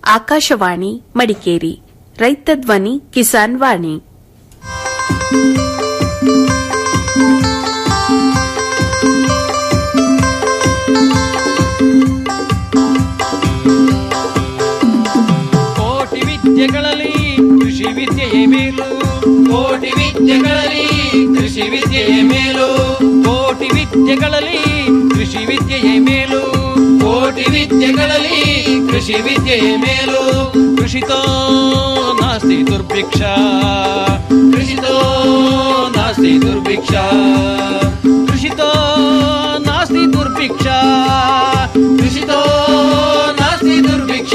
ಆಕಾಶವಾಣಿ ಮಡಿಕೇರಿ ರೈತ ಧ್ವನಿ ಕಿಸಾನ್ ವಾಣಿ ಕೋಟಿ ವಿದ್ಯೆಗಳಲ್ಲಿ ಕೃಷಿ ವಿದ್ಯೆಯೇ ಮೇಲು ಕೋಟಿ ವಿದ್ಯೆಗಳಲ್ಲಿ ಕೃಷಿ ವಿದ್ಯೆಯೇ ಮೇಲು ಕೋಟಿ ವಿದ್ಯೆಗಳಲ್ಲಿ ಕೃಷಿ ವಿದ್ಯೆಯೇ ಮೇಲು ಕೋಟಿ ವಿದ್ಯೆಗಳಲ್ಲಿ ಕೃಷಿ ವಿದ್ಯೆಯೇ ಮೇಲು ಕೃಷಿತೋ ನಾಸ್ತಿ ದುರ್ಭಿಕ್ಷ ಕೃಷಿತೋ ನಾಸ್ತಿ ದುರ್ಭಿಕ್ಷ ಕೃಷಿತೋ ನಾಸ್ತಿ ದುರ್ಭಿಕ್ಷ ಕೃಷಿತೋ ನಾಸ್ತಿ ದುರ್ಭಿಕ್ಷ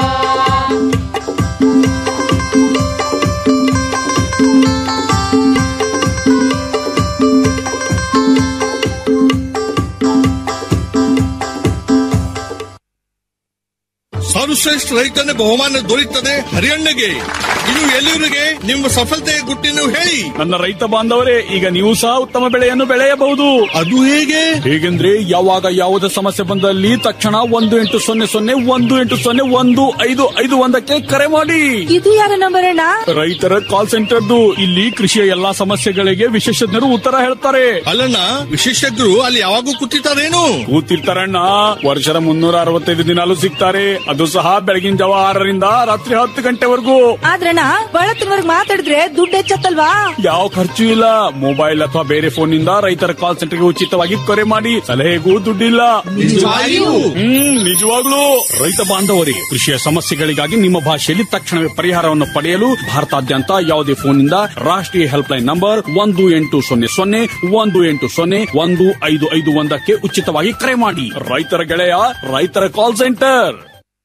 ಸರ್ವಶ್ರೇಷ್ಠ ರೈತನ ಬಹುಮಾನ ದೊರೆಯುತ್ತದೆ ಹರಿಯಣ್ಣಗೆ ಇದು ಎಲ್ಲಿವರಿಗೆ ನಿಮ್ಮ ಸಫಲತೆಯ ಗುಟ್ಟಿನ ಹೇಳಿ ನನ್ನ ರೈತ ಬಾಂಧವರೇ ಈಗ ನೀವು ಸಹ ಉತ್ತಮ ಬೆಳೆಯನ್ನು ಬೆಳೆಯಬಹುದು ಅದು ಹೇಗೆ ಹೇಗೆಂದ್ರೆ ಯಾವಾಗ ಯಾವುದೇ ಸಮಸ್ಯೆ ಬಂದಲ್ಲಿ ತಕ್ಷಣ ಒಂದು ಎಂಟು ಸೊನ್ನೆ ಸೊನ್ನೆ ಒಂದು ಎಂಟು ಸೊನ್ನೆ ಒಂದು ಐದು ಐದು ಒಂದಕ್ಕೆ ಕರೆ ಮಾಡಿ ಇದು ಯಾರ ನಂಬರ್ ಅಣ್ಣ ರೈತರ ಕಾಲ್ ಸೆಂಟರ್ದು ಇಲ್ಲಿ ಕೃಷಿಯ ಎಲ್ಲಾ ಸಮಸ್ಯೆಗಳಿಗೆ ವಿಶೇಷಜ್ಞರು ಉತ್ತರ ಹೇಳ್ತಾರೆ ಅಲ್ಲಣ್ಣ ವಿಶೇಷಜ್ಞರು ಅಲ್ಲಿ ಯಾವಾಗೂ ಕೂತಿರ್ತಾರೇನು ಕೂತಿರ್ತಾರಣ್ಣ ವರ್ಷದ ಮುನ್ನೂರ ಅರವತ್ತೈದು ದಿನಾಲು ಸಿಗ್ತಾರೆ ಅದು ಸಹ ಬೆಳಗಿನ ಜಾವ ಆರರಿಂದ ರಾತ್ರಿ ಹತ್ತು ಗಂಟೆವರೆಗೂ ಆದ್ರಣ್ಣ ಬಳತ್ತಿನವರ್ಗ್ ಮಾತಾಡಿದ್ರೆ ದುಡ್ಡು ಹೆಚ್ಚತ್ತಲ್ವಾ ಯಾವ ಖರ್ಚು ಇಲ್ಲ ಮೊಬೈಲ್ ಅಥವಾ ಬೇರೆ ಫೋನ್ ನಿಂದ ರೈತರ ಕಾಲ್ ಸೆಂಟರ್ಗೆ ಉಚಿತವಾಗಿ ಕರೆ ಮಾಡಿ ಸಲಹೆಗೂ ದುಡ್ಡಿಲ್ಲ ನಿಜವಾಗಿಯೂ? ಹ್ಮ್ ನಿಜವಾಗ್ಲೂ ರೈತ ಬಾಂಧವರಿಗೆ ಕೃಷಿಯ ಸಮಸ್ಯೆಗಳಿಗಾಗಿ ನಿಮ್ಮ ಭಾಷೆಯಲ್ಲಿ ತಕ್ಷಣವೇ ಪರಿಹಾರವನ್ನು ಪಡೆಯಲು ಭಾರತಾದ್ಯಂತ ಯಾವುದೇ ಫೋನ್ನಿಂದ ರಾಷ್ಟ್ರೀಯ ಹೆಲ್ಪ್ ಲೈನ್ ನಂಬರ್ ಒಂದು ಎಂಟು ಸೊನ್ನೆ ಸೊನ್ನೆ ಒಂದು ಎಂಟು ಸೊನ್ನೆ ಒಂದು ಐದು ಐದು ಒಂದಕ್ಕೆ ಉಚಿತವಾಗಿ ಕರೆ ಮಾಡಿ ರೈತರ ಗೆಳೆಯ ರೈತರ ಕಾಲ್ ಸೆಂಟರ್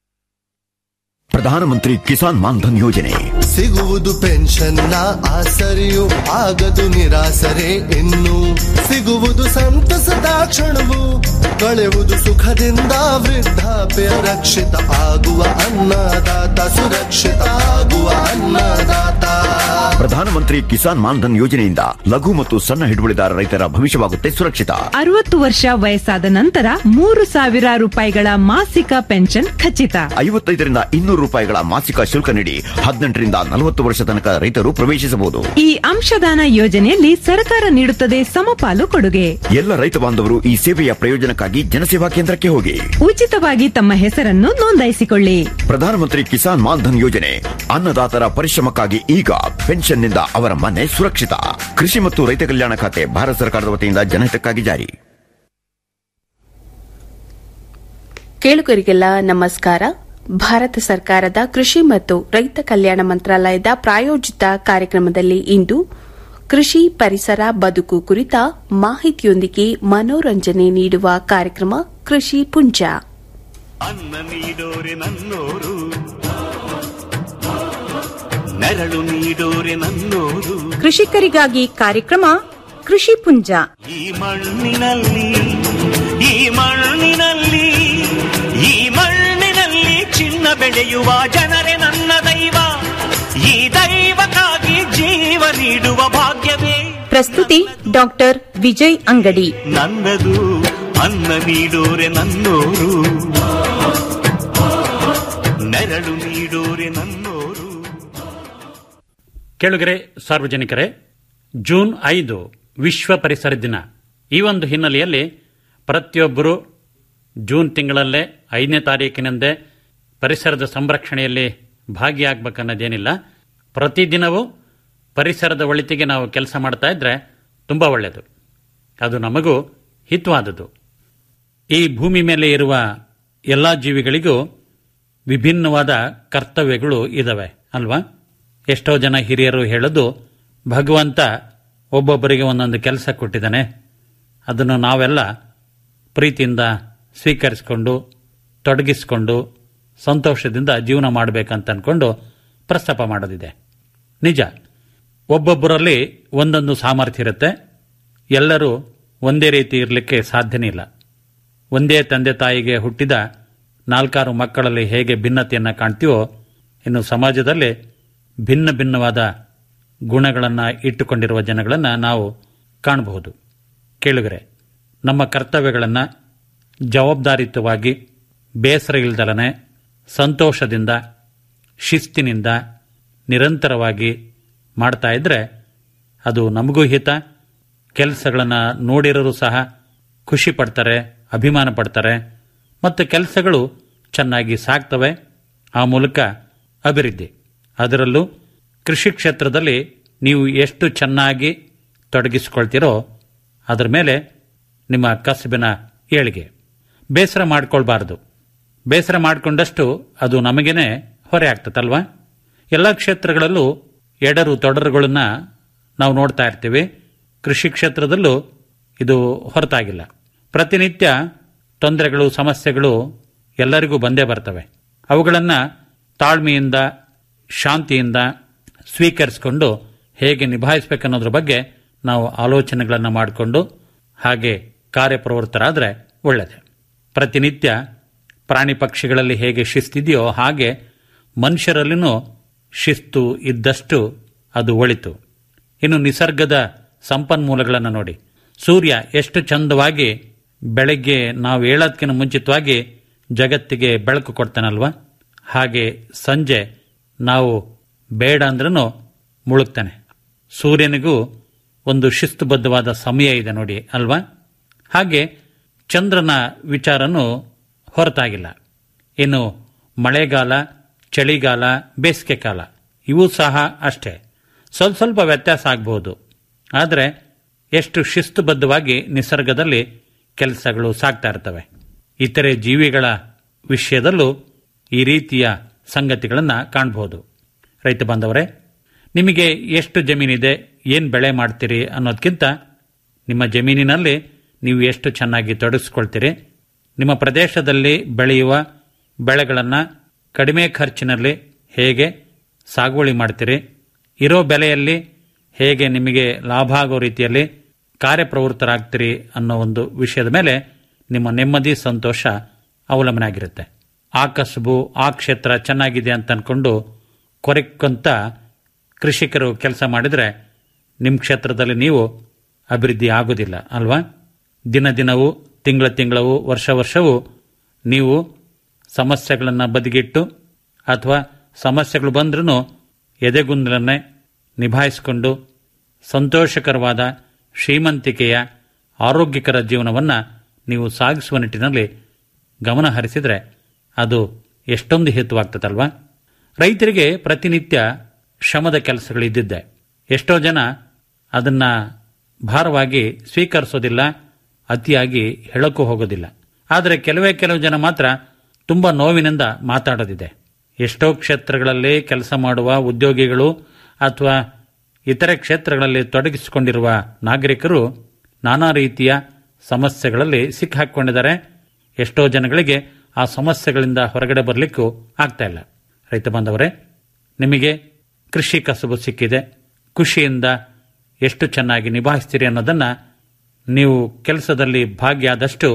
ಪ್ರಧಾನಮಂತ್ರಿ ಕಿಸಾನ್ ಮಾನ್ಧನ್ ಯೋಜನೆ ಸಿಗುವುದು ಪೆನ್ಷನ್ನ ಆಸರೆಯು ಆಗದು ನಿರಾಸರೆ ಇನ್ನು ಸಿಗುವುದು ಸಂತಸದ ಕ್ಷಣವು ಕಳೆಯುವುದು ಸುಖದಿಂದ ವೃದ್ಧಾಪ್ಯ ರಕ್ಷಿತ ಆಗುವ ಅನ್ನದಾತ ಸುರಕ್ಷಿತ ಆಗುವ ಅನ್ನದಾತ ಪ್ರಧಾನಮಂತ್ರಿ ಕಿಸಾನ್ ಮಾನ್ಧನ್ ಯೋಜನೆಯಿಂದ ಲಘು ಮತ್ತು ಸಣ್ಣ ಹಿಡುವಳಿದಾರ ರೈತರ ಭವಿಷ್ಯವಾಗುತ್ತೆ ಸುರಕ್ಷಿತ ಅರವತ್ತು ವರ್ಷ ವಯಸ್ಸಾದ ನಂತರ ಮೂರು ಸಾವಿರ ರೂಪಾಯಿಗಳ ಮಾಸಿಕ ಪೆನ್ಷನ್ ಖಚಿತ ಐವತ್ತೈದರಿಂದ ಇನ್ನೂರು ರೂಪಾಯಿಗಳ ಮಾಸಿಕ ಶುಲ್ಕ ನೀಡಿ ಹದಿನೆಂಟರಿಂದ ನಲವತ್ತು ವರ್ಷ ತನಕ ರೈತರು ಪ್ರವೇಶಿಸಬಹುದು ಈ ಅಂಶದಾನ ಯೋಜನೆಯಲ್ಲಿ ಸರ್ಕಾರ ನೀಡುತ್ತದೆ ಸಮಪಾಲು ಕೊಡುಗೆ ಎಲ್ಲ ರೈತ ಬಾಂಧವರು ಈ ಸೇವೆಯ ಪ್ರಯೋಜನಕ್ಕಾಗಿ ಜನಸೇವಾ ಕೇಂದ್ರಕ್ಕೆ ಹೋಗಿ ಉಚಿತವಾಗಿ ತಮ್ಮ ಹೆಸರನ್ನು ನೋಂದಾಯಿಸಿಕೊಳ್ಳಿ ಪ್ರಧಾನಮಂತ್ರಿ ಕಿಸಾನ್ ಮಾನ್ಧನ್ ಯೋಜನೆ ಅನ್ನದಾತರ ಪರಿಶ್ರಮಕ್ಕಾಗಿ ಈಗ ಪೆನ್ಷನ್ನಿಂದ ಅವರ ಮನೆ ಸುರಕ್ಷಿತ ಕೃಷಿ ಮತ್ತು ರೈತ ಕಲ್ಯಾಣ ಖಾತೆ ಭಾರತ ಸರ್ಕಾರದ ವತಿಯಿಂದ ಜನಹಿತಕ್ಕಾಗಿ ಜಾರಿ ಕೇಳುಗರಿಗೆಲ್ಲ ನಮಸ್ಕಾರ ಭಾರತ ಸರ್ಕಾರದ ಕೃಷಿ ಮತ್ತು ರೈತ ಕಲ್ಯಾಣ ಮಂತ್ರಾಲಯದ ಪ್ರಾಯೋಜಿತ ಕಾರ್ಯಕ್ರಮದಲ್ಲಿ ಇಂದು ಕೃಷಿ ಪರಿಸರ ಬದುಕು ಕುರಿತ ಮಾಹಿತಿಯೊಂದಿಗೆ ಮನೋರಂಜನೆ ನೀಡುವ ಕಾರ್ಯಕ್ರಮ ಕೃಷಿ ಪುಂಜ ಅನ್ನ ನೀಡೋರೆ ನನ್ನೋರು ನೆರಳು ನೀಡೋರೆ ನನ್ನೋರು ಕೃಷಿಕರಿಗಾಗಿ ಕಾರ್ಯಕ್ರಮ ಕೃಷಿ ಪುಂಜ ಈ ಮಣ್ಣಿನಲ್ಲಿ ಈ ಮಣ್ಣಿನಲ್ಲಿ ಈ ಮಣ್ಣಿನಲ್ಲಿ ಚಿನ್ನ ಬೆಳೆಯುವ ಜನರೇ ನನ್ನ ದೈವ ಈ ದೈವಕ್ಕಾಗಿ ಜೀವ ನೀಡುವ ಭಾಗ್ಯವೇ ಪ್ರಸ್ತುತಿ ಡಾಕ್ಟರ್ ವಿಜಯ್ ಅಂಗಡಿ ನನ್ನದು ಅನ್ನ ನೀಡೋರೆ ನನ್ನೋರು ನೆರಳು ನೀಡೋರೆ ನನ್ನೋರು ಕೇಳುಗರೆ ಸಾರ್ವಜನಿಕರೇ ಜೂನ್ ಐದು ವಿಶ್ವ ಪರಿಸರ ದಿನ ಈ ಒಂದು ಹಿನ್ನೆಲೆಯಲ್ಲಿ ಪ್ರತಿಯೊಬ್ಬರು ಜೂನ್ ತಿಂಗಳಲ್ಲೇ ಐದನೇ ತಾರೀಕಿನಂದೇ ಪರಿಸರದ ಸಂರಕ್ಷಣೆಯಲ್ಲಿ ಭಾಗಿಯಾಗಬೇಕನ್ನೋದೇನಿಲ್ಲ ಪ್ರತಿದಿನವೂ ಪರಿಸರದ ಒಳಿತಿಗೆ ನಾವು ಕೆಲಸ ಮಾಡ್ತಾ ಇದ್ರೆ ತುಂಬ ಒಳ್ಳೆಯದು ಅದು ನಮಗೂ ಹಿತವಾದದ್ದು ಈ ಭೂಮಿ ಮೇಲೆ ಇರುವ ಎಲ್ಲ ಜೀವಿಗಳಿಗೂ ವಿಭಿನ್ನವಾದ ಕರ್ತವ್ಯಗಳು ಇದಾವೆ ಅಲ್ವಾ ಎಷ್ಟೋ ಜನ ಹಿರಿಯರು ಹೇಳೋದು ಭಗವಂತ ಒಬ್ಬೊಬ್ಬರಿಗೆ ಒಂದೊಂದು ಕೆಲಸ ಕೊಟ್ಟಿದ್ದಾನೆ ಅದನ್ನು ನಾವೆಲ್ಲ ಪ್ರೀತಿಯಿಂದ ಸ್ವೀಕರಿಸಿಕೊಂಡು ತೊಡಗಿಸಿಕೊಂಡು ಸಂತೋಷದಿಂದ ಜೀವನ ಮಾಡಬೇಕಂತ ಅಂದ್ಕೊಂಡು ಪ್ರಸ್ತಾಪ ಮಾಡೋದಿದೆ ನಿಜ ಒಬ್ಬೊಬ್ಬರಲ್ಲಿ ಒಂದೊಂದು ಸಾಮರ್ಥ್ಯ ಇರುತ್ತೆ ಎಲ್ಲರೂ ಒಂದೇ ರೀತಿ ಇರಲಿಕ್ಕೆ ಸಾಧ್ಯನೇ ಇಲ್ಲ ಒಂದೇ ತಂದೆ ತಾಯಿಗೆ ಹುಟ್ಟಿದ ನಾಲ್ಕಾರು ಮಕ್ಕಳಲ್ಲಿ ಹೇಗೆ ಭಿನ್ನತೆಯನ್ನು ಕಾಣ್ತೀವೋ ಇನ್ನು ಸಮಾಜದಲ್ಲಿ ಭಿನ್ನ ಭಿನ್ನವಾದ ಗುಣಗಳನ್ನು ಇಟ್ಟುಕೊಂಡಿರುವ ಜನಗಳನ್ನು ನಾವು ಕಾಣಬಹುದು ಕೇಳುಗರೆ ನಮ್ಮ ಕರ್ತವ್ಯಗಳನ್ನು ಜವಾಬ್ದಾರಿಯುತವಾಗಿ ಬೇಸರ ಇಲ್ದಲನೆ ಸಂತೋಷದಿಂದ ಶಿಸ್ತಿನಿಂದ ನಿರಂತರವಾಗಿ ಮಾಡ್ತಾ ಇದ್ರೆ ಅದು ನಮಗೂ ಹಿತ ಕೆಲಸಗಳನ್ನು ನೋಡಿರೋರು ಸಹ ಖುಷಿ ಪಡ್ತಾರೆ ಅಭಿಮಾನ ಪಡ್ತಾರೆ ಮತ್ತು ಕೆಲಸಗಳು ಚೆನ್ನಾಗಿ ಸಾಗ್ತವೆ ಆ ಮೂಲಕ ಅಭಿವೃದ್ಧಿ ಅದರಲ್ಲೂ ಕೃಷಿ ಕ್ಷೇತ್ರದಲ್ಲಿ ನೀವು ಎಷ್ಟು ಚೆನ್ನಾಗಿ ತೊಡಗಿಸಿಕೊಳ್ತೀರೋ ಅದರ ಮೇಲೆ ನಿಮ್ಮ ಕಸಬಿನ ಏಳಿಗೆ ಬೇಸರ ಮಾಡ್ಕೊಳ್ಬಾರ್ದು ಬೇಸರ ಮಾಡಿಕೊಂಡಷ್ಟು ಅದು ನಮಗೇನೆ ಹೊರೆ ಆಗ್ತದಲ್ವಾ ಎಲ್ಲ ಕ್ಷೇತ್ರಗಳಲ್ಲೂ ಎಡರು ತೊಡರುಗಳನ್ನ ನಾವು ನೋಡ್ತಾ ಇರ್ತೀವಿ ಕೃಷಿ ಕ್ಷೇತ್ರದಲ್ಲೂ ಇದು ಹೊರತಾಗಿಲ್ಲ ಪ್ರತಿನಿತ್ಯ ತೊಂದರೆಗಳು ಸಮಸ್ಯೆಗಳು ಎಲ್ಲರಿಗೂ ಬಂದೇ ಬರ್ತವೆ ಅವುಗಳನ್ನು ತಾಳ್ಮೆಯಿಂದ ಶಾಂತಿಯಿಂದ ಸ್ವೀಕರಿಸಿಕೊಂಡು ಹೇಗೆ ನಿಭಾಯಿಸಬೇಕನ್ನೋದ್ರ ಬಗ್ಗೆ ನಾವು ಆಲೋಚನೆಗಳನ್ನು ಮಾಡಿಕೊಂಡು ಹಾಗೆ ಕಾರ್ಯಪ್ರವೃತ್ತರಾದರೆ ಒಳ್ಳೆಯದು ಪ್ರತಿನಿತ್ಯ ಪ್ರಾಣಿ ಪಕ್ಷಿಗಳಲ್ಲಿ ಹೇಗೆ ಶಿಸ್ತಿದೆಯೋ ಹಾಗೆ ಮನುಷ್ಯರಲ್ಲಿನೂ ಶಿಸ್ತು ಇದ್ದಷ್ಟು ಅದು ಒಳಿತು ಇನ್ನು ನಿಸರ್ಗದ ಸಂಪನ್ಮೂಲಗಳನ್ನು ನೋಡಿ ಸೂರ್ಯ ಎಷ್ಟು ಚಂದವಾಗಿ ಬೆಳಗ್ಗೆ ನಾವು ಹೇಳೋದಕ್ಕಿಂತ ಮುಂಚಿತವಾಗಿ ಜಗತ್ತಿಗೆ ಬೆಳಕು ಕೊಡ್ತಾನಲ್ವಾ ಹಾಗೆ ಸಂಜೆ ನಾವು ಬೇಡ ಅಂದ್ರೂ ಮುಳುಗ್ತಾನೆ ಸೂರ್ಯನಿಗೂ ಒಂದು ಶಿಸ್ತುಬದ್ಧವಾದ ಸಮಯ ಇದೆ ನೋಡಿ ಅಲ್ವಾ ಹಾಗೆ ಚಂದ್ರನ ವಿಚಾರನೂ ಹೊರತಾಗಿಲ್ಲ ಇನ್ನು ಮಳೆಗಾಲ ಚಳಿಗಾಲ ಬೇಸಿಗೆ ಕಾಲ ಇವು ಸಹ ಅಷ್ಟೇ ಸ್ವಲ್ಪ ಸ್ವಲ್ಪ ವ್ಯತ್ಯಾಸ ಆಗಬಹುದು ಆದರೆ ಎಷ್ಟು ಶಿಸ್ತುಬದ್ಧವಾಗಿ ನಿಸರ್ಗದಲ್ಲಿ ಕೆಲಸಗಳು ಸಾಗ್ತಾ ಇರ್ತವೆ ಇತರೆ ಜೀವಿಗಳ ವಿಷಯದಲ್ಲೂ ಈ ರೀತಿಯ ಸಂಗತಿಗಳನ್ನು ಕಾಣಬಹುದು ರೈತ ಬಾಂಧವರೇ ನಿಮಗೆ ಎಷ್ಟು ಜಮೀನಿದೆ ಏನು ಬೆಳೆ ಮಾಡ್ತೀರಿ ಅನ್ನೋದಕ್ಕಿಂತ ನಿಮ್ಮ ಜಮೀನಿನಲ್ಲಿ ನೀವು ಎಷ್ಟು ಚೆನ್ನಾಗಿ ತೊಡಗಿಸ್ಕೊಳ್ತೀರಿ ನಿಮ್ಮ ಪ್ರದೇಶದಲ್ಲಿ ಬೆಳೆಯುವ ಬೆಳೆಗಳನ್ನು ಕಡಿಮೆ ಖರ್ಚಿನಲ್ಲಿ ಹೇಗೆ ಸಾಗುವಳಿ ಮಾಡ್ತೀರಿ ಇರೋ ಬೆಲೆಯಲ್ಲಿ ಹೇಗೆ ನಿಮಗೆ ಲಾಭ ಆಗೋ ರೀತಿಯಲ್ಲಿ ಕಾರ್ಯಪ್ರವೃತ್ತರಾಗ್ತೀರಿ ಅನ್ನೋ ಒಂದು ವಿಷಯದ ಮೇಲೆ ನಿಮ್ಮ ನೆಮ್ಮದಿ ಸಂತೋಷ ಅವಲಂಬನೆ ಆಗಿರುತ್ತೆ ಆ ಕಸಬು ಆ ಕ್ಷೇತ್ರ ಚೆನ್ನಾಗಿದೆ ಅಂತ ಅನ್ಕೊಂಡು ಕೊರಕ್ಕಂತ ಕೃಷಿಕರು ಕೆಲಸ ಮಾಡಿದರೆ ನಿಮ್ಮ ಕ್ಷೇತ್ರದಲ್ಲಿ ನೀವು ಅಭಿವೃದ್ಧಿ ಆಗೋದಿಲ್ಲ ಅಲ್ವಾ ದಿನ ದಿನವೂ ತಿಂಗಳ ತಿಂಗಳವು ವರ್ಷ ವರ್ಷವೂ ನೀವು ಸಮಸ್ಯೆಗಳನ್ನು ಬದಿಗಿಟ್ಟು ಅಥವಾ ಸಮಸ್ಯೆಗಳು ಬಂದ್ರೂ ಎದೆಗುಂದಲನ್ನೇ ನಿಭಾಯಿಸಿಕೊಂಡು ಸಂತೋಷಕರವಾದ ಶ್ರೀಮಂತಿಕೆಯ ಆರೋಗ್ಯಕರ ಜೀವನವನ್ನು ನೀವು ಸಾಗಿಸುವ ನಿಟ್ಟಿನಲ್ಲಿ ಗಮನ ಹರಿಸಿದರೆ ಅದು ಎಷ್ಟೊಂದು ಹೇತುವಾಗ್ತದಲ್ವಾ ರೈತರಿಗೆ ಪ್ರತಿನಿತ್ಯ ಶ್ರಮದ ಕೆಲಸಗಳಿದ್ದಿದ್ದೆ ಎಷ್ಟೋ ಜನ ಅದನ್ನ ಭಾರವಾಗಿ ಸ್ವೀಕರಿಸೋದಿಲ್ಲ ಅತಿಯಾಗಿ ಹೇಳಕ್ಕೂ ಹೋಗೋದಿಲ್ಲ ಆದರೆ ಕೆಲವೇ ಕೆಲವು ಜನ ಮಾತ್ರ ತುಂಬ ನೋವಿನಿಂದ ಮಾತಾಡೋದಿದೆ ಎಷ್ಟೋ ಕ್ಷೇತ್ರಗಳಲ್ಲಿ ಕೆಲಸ ಮಾಡುವ ಉದ್ಯೋಗಿಗಳು ಅಥವಾ ಇತರೆ ಕ್ಷೇತ್ರಗಳಲ್ಲಿ ತೊಡಗಿಸಿಕೊಂಡಿರುವ ನಾಗರಿಕರು ನಾನಾ ರೀತಿಯ ಸಮಸ್ಯೆಗಳಲ್ಲಿ ಸಿಕ್ಕಾಕೊಂಡಿದ್ದಾರೆ ಎಷ್ಟೋ ಜನಗಳಿಗೆ ಆ ಸಮಸ್ಯೆಗಳಿಂದ ಹೊರಗಡೆ ಬರಲಿಕ್ಕೂ ಆಗ್ತಾ ಇಲ್ಲ ರೈತ ಬಾಂಧವರೇ ನಿಮಗೆ ಕೃಷಿ ಕಸಬು ಸಿಕ್ಕಿದೆ ಖುಷಿಯಿಂದ ಎಷ್ಟು ಚೆನ್ನಾಗಿ ನಿಭಾಯಿಸ್ತೀರಿ ಅನ್ನೋದನ್ನು ನೀವು ಕೆಲಸದಲ್ಲಿ ಭಾಗಿಯಾದಷ್ಟು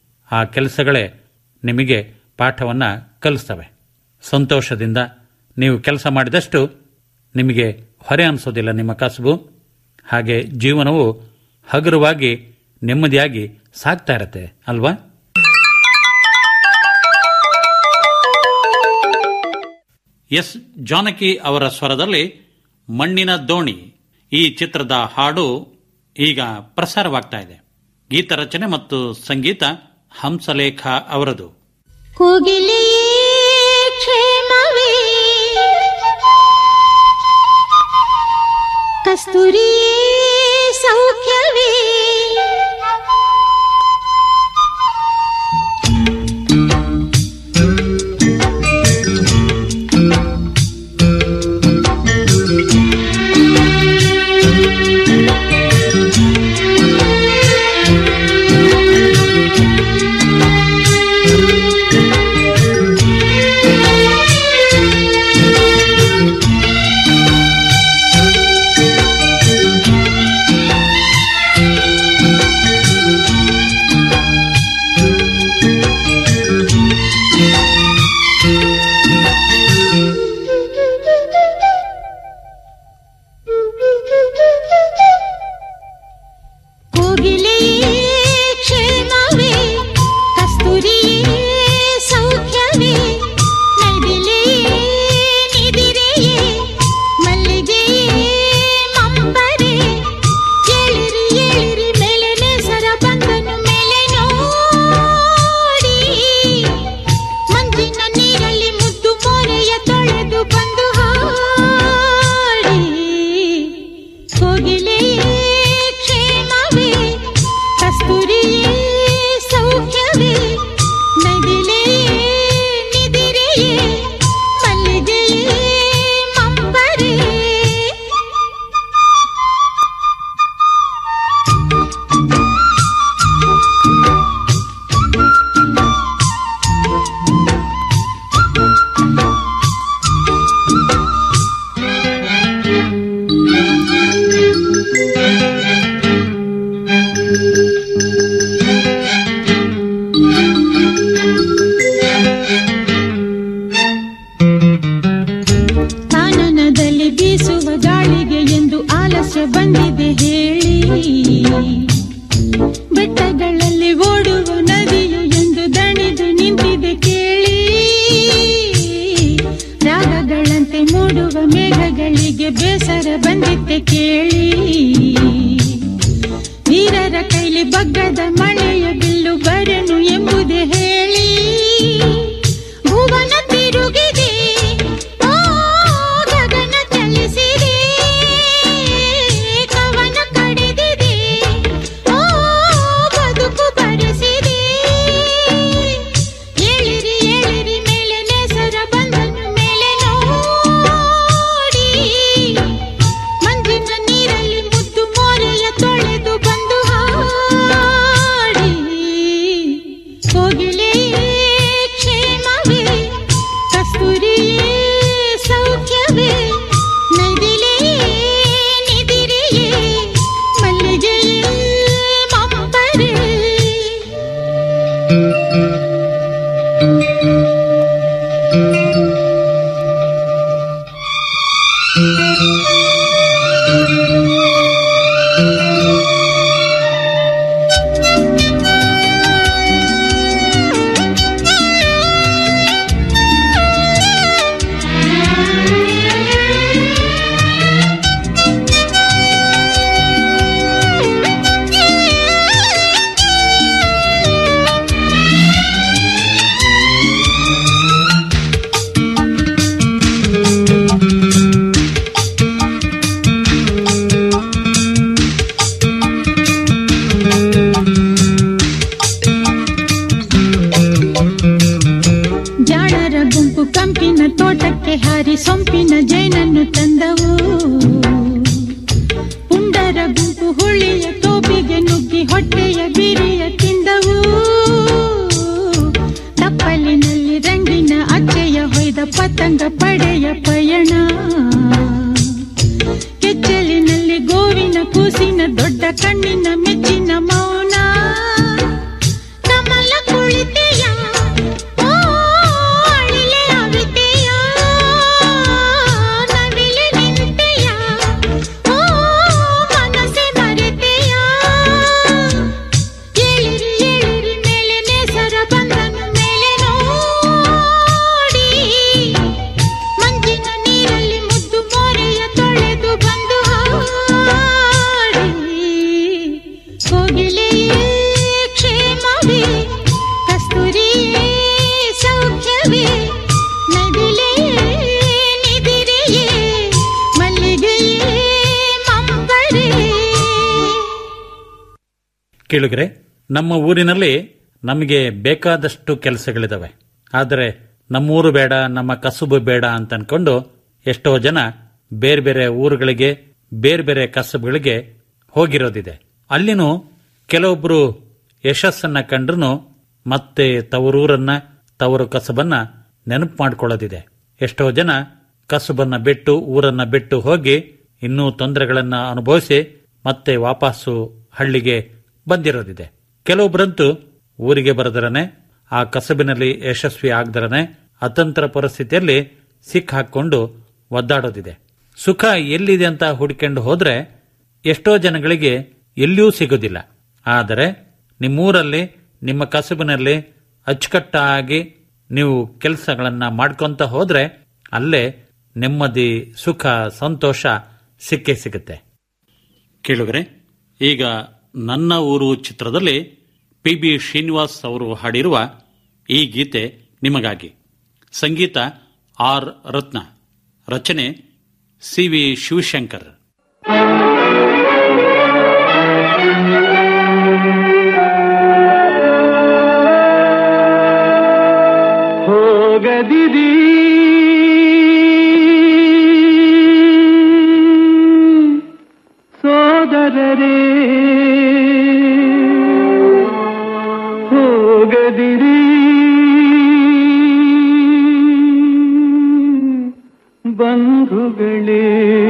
ಆ ಕೆಲಸಗಳೇ ನಿಮಗೆ ಪಾಠವನ್ನು ಕಲಿಸ್ತವೆ ಸಂತೋಷದಿಂದ ನೀವು ಕೆಲಸ ಮಾಡಿದಷ್ಟು ನಿಮಗೆ ಹೊರೆ ಅನಿಸೋದಿಲ್ಲ ನಿಮ್ಮ ಕಸಬು ಹಾಗೆ ಜೀವನವು ಹಗುರವಾಗಿ ನೆಮ್ಮದಿಯಾಗಿ ಸಾಗ್ತಾ ಇರತ್ತೆ ಅಲ್ವಾ ಎಸ್ ಜಾನಕಿ ಅವರ ಸ್ವರದಲ್ಲಿ ಮಣ್ಣಿನ ದೋಣಿ ಈ ಚಿತ್ರದ ಹಾಡು ಈಗ ಪ್ರಸಾರವಾಗ್ತಾ ಇದೆ ಗೀತ ರಚನೆ ಮತ್ತು ಸಂಗೀತ ಹಂಸಲೇಖ ಅವರದು ಕೋಗಿಲೆಯೇ ಕ್ಷೇಮವೇ ಕಸ್ತೂರಿಯೇ ಸೌಖ್ಯವೇ ಕೇಳಿ ವೀರರ ಕೈಲಿ ಬಗ್ಗದ ಮಳೆಯ ಬಿಲ್ಲು ಬರನು ಎಂಬುದೇ ಹೇಳಿ ಭುವನ ತಿರುಗಿದೆ ಓ ಗಗನ ಚಲಿಸಿದೆ ಕವನ ಕಡಿದಿದೆ ಓ ಬದುಕು ಬರೆಸಿದೆ ಏಳಿರಿ ಏಳಿರಿ ಮೇಲೆ ನೇಸರ ಬಂದನು ಮೇಲೆ ನೋಡಿ ಮಂಜಿನ ನೀರಲ್ಲಿ ಮುದ್ದು ಮೋರೆಯ ತೊಳೆದು ಬಂದು ಹಾಡಿ ಕೋಗಿಲೆ ಕ್ಷೇಮವೇ ಕಸ್ತೂರಿಯೇ ಸೌಖ್ಯವೇ ನೈದಿಲೇ ನಿದಿರಿಯೇ ಮಲ್ಲಿಗೆಯೇ ಮಂಪರೇ ಜಾಣರ ಗುಂಪು ಕಂಪಿನ ತೋಟಕ್ಕೆ ಹಾರಿ ಸೊಂಪಿನ ಜೈನನ್ನು ತಂದವು ಪುಂಡರ ಗುಂಪು ಹುಳಿಯ ತೋಪಿಗೆ ನುಗ್ಗಿ ಹೊಟ್ಟೆಯ ಬಿರಿಯ ತಿಂದವು ತಪ್ಪಲಿನಲ್ಲಿ ರಂಗಿನ ಅಚ್ಚೆಯ ಹೊಯ್ದ ಪತಂಗ ಪಡೆಯ ಪಯಣ ಕೆಚ್ಚಲಿನಲ್ಲಿ ಗೋವಿನ ಕೂಸಿನ ದೊಡ್ಡ ಕಣ್ಣಿನ ಮೆಚ್ಚಿನ ಮೌನ ಕಮಲ ಕುಳಿತೆಯ ಓ ಅಳಿಲೆ ಅವಿತೆಯ ನವಿಲೆ ನಿಂತೆಯ ಓ ಮನಸ್ಸೆ ಮರೆತೆಯ ಏಳಿರಿ ಏಳಿರಿ ಮೇಲೆ ನೇಸರ ಬಂದನು ಮೇಲೆ ನೋಡಿ ಮಂಜಿನ ನೀರಲ್ಲಿ ಮುದ್ದು ಮೋರೆಯ ತೊಳೆದು ಬಂದು ಹಾಡಿ ಕೋಗಿಲೆಯೇ ಕ್ಷೇಮವೇ ಕಸ್ತೂರಿಯೇ ಸೌಖ್ಯವೇ ನದಿಲೆಯೇ ನಿದಿರೆಯೇ ಮಲ್ಲಿಗೆಯೇ ಮಂಬರೇ ಕೇಳಿದ್ರೆ ನಮ್ಮ ಊರಿನಲ್ಲಿ ನಮಗೆ ಬೇಕಾದಷ್ಟು ಕೆಲಸಗಳಿದಾವೆ ಆದರೆ ನಮ್ಮೂರು ಬೇಡ ನಮ್ಮ ಕಸುಬು ಬೇಡ ಅಂತ ಅನ್ಕೊಂಡು ಎಷ್ಟೋ ಜನ ಬೇರೆ ಬೇರೆ ಊರುಗಳಿಗೆ ಬೇರೆ ಬೇರೆ ಕಸುಬುಗಳಿಗೆ ಹೋಗಿರೋದಿದೆ ಅಲ್ಲಿನೂ ಕೆಲವೊಬ್ರು ಯಶಸ್ಸನ್ನ ಕಂಡ್ರು ಮತ್ತೆ ತವರೂರನ್ನ ತವರು ಕಸಬನ್ನ ನೆನಪು ಮಾಡ್ಕೊಳ್ಳೋದಿದೆ ಎಷ್ಟೋ ಜನ ಕಸುಬನ್ನ ಬಿಟ್ಟು ಊರನ್ನ ಬಿಟ್ಟು ಹೋಗಿ ಇನ್ನೂ ತೊಂದರೆಗಳನ್ನ ಅನುಭವಿಸಿ ಮತ್ತೆ ವಾಪಸ್ಸು ಹಳ್ಳಿಗೆ ಬಂದಿರೋದಿದೆ ಕೆಲವೊಬ್ಬರಂತೂ ಊರಿಗೆ ಬರದರನೆ ಆ ಕಸಬಿನಲ್ಲಿ ಯಶಸ್ವಿ ಆಗದರನೆ ಅತಂತ್ರ ಪರಿಸ್ಥಿತಿಯಲ್ಲಿ ಸಿಕ್ಕಾಕೊಂಡು ಒದ್ದಾಡೋದಿದೆ ಸುಖ ಎಲ್ಲಿದೆ ಅಂತ ಹುಡ್ಕೊಂಡು ಹೋದ್ರೆ ಎಷ್ಟೋ ಜನಗಳಿಗೆ ಎಲ್ಲಿಯೂ ಸಿಗೋದಿಲ್ಲ ಆದರೆ ನಿಮ್ಮೂರಲ್ಲಿ ನಿಮ್ಮ ಕಸುಬಿನಲ್ಲಿ ಅಚ್ಚುಕಟ್ಟಾಗಿ ನೀವು ಕೆಲಸಗಳನ್ನ ಮಾಡ್ಕೊಂತ ಹೋದ್ರೆ ಅಲ್ಲೇ ನೆಮ್ಮದಿ ಸುಖ ಸಂತೋಷ ಸಿಕ್ಕೇ ಸಿಗುತ್ತೆ ಕೇಳುಗರೆ ಈಗ ನನ್ನ ಊರು ಚಿತ್ರದಲ್ಲಿ ಪಿ ಬಿ ಶ್ರೀನಿವಾಸ್ ಅವರು ಹಾಡಿರುವ ಈ ಗೀತೆ ನಿಮಗಾಗಿ ಸಂಗೀತ ಆರ್ ರತ್ನ ರಚನೆ ಸಿ ವಿ ಶಿವಶಂಕರ್ ಹೋಗದಿರಿ ಸೋದರರೇ ಹೋಗದಿರಿ ಬಂಧುಗಳೇ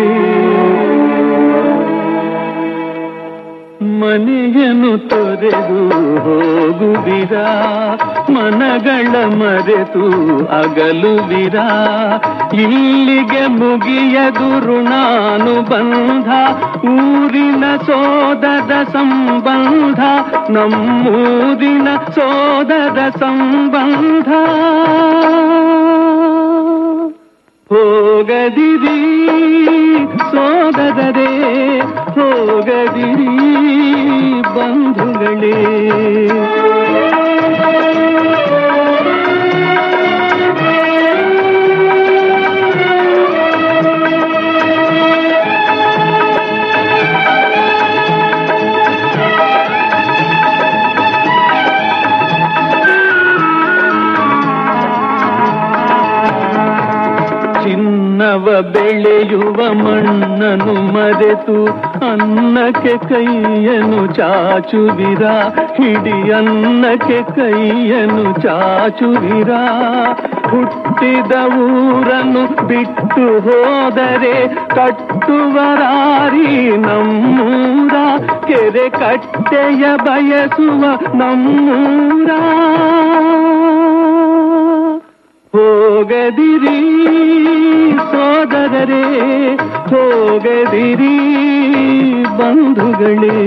ಮನೆಯನ್ನು ತೊರೆದು ಹೋಗುವಿರ ಮನಗಳ ಮರೆತು ಅಗಲುವಿರ ಇಲ್ಲಿಗೆ ಮುಗಿಯದು ಋಣಾನುಬಂಧ ಊರಿನ ಸೋದರ ಸಂಬಂಧ ನಮ್ಮೂರಿನ ಸೋದರ ಸಂಬಂಧ ಹೋಗದಿರಿ ಸೋದರರೇ ಹೋಗದಿರಿ ಬಂಧುಗಳೇ ಚಿನ್ನವ ಬೆಳೆಯುವ ಮಣ್ಣನ್ನು ಮರೆತು ಅನ್ನಕ್ಕೆ ಕೈಯನ್ನು ಚಾಚುವಿರ ಹಿಡಿ ಅನ್ನಕ್ಕೆ ಕೈಯನ್ನು ಚಾಚುವಿರ ಹುಟ್ಟಿದ ಊರನ್ನು ಬಿಟ್ಟು ಹೋದರೆ ಕಟ್ಟುವರಾರಿ ನಮ್ಮೂರ ಕೆರೆ ಕಟ್ಟೆಯ ಬಯಸುವ ನಮ್ಮೂರ ಹೋಗದಿರಿ ಸೋದರರೇ ಹೋಗದಿರಿ ಬಂಧುಗಳೇ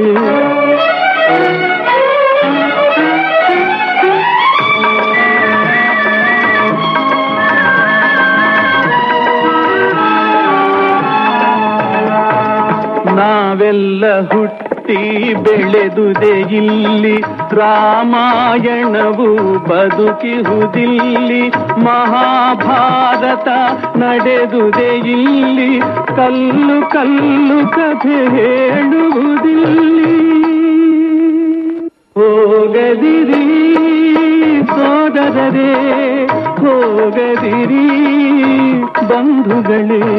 ನಾವೆಲ್ಲ ಹುಟ್ಟಿ ಬೆಳೆದುದೆ ಇಲ್ಲಿ ರಾಮಾಯಣವು ಬದುಕಿಹುದಿಲ್ಲಿ ಮಹಾಭಾರತ ನಡೆದುದೆ ಇಲ್ಲಿ ಕಲ್ಲು ಕಲ್ಲು ಕಥೆ ಹೇಳುವುದಿಲ್ಲಿ ಹೋಗದಿರಿ ಸೋದರರೇ ಹೋಗದಿರಿ ಬಂಧುಗಳೇ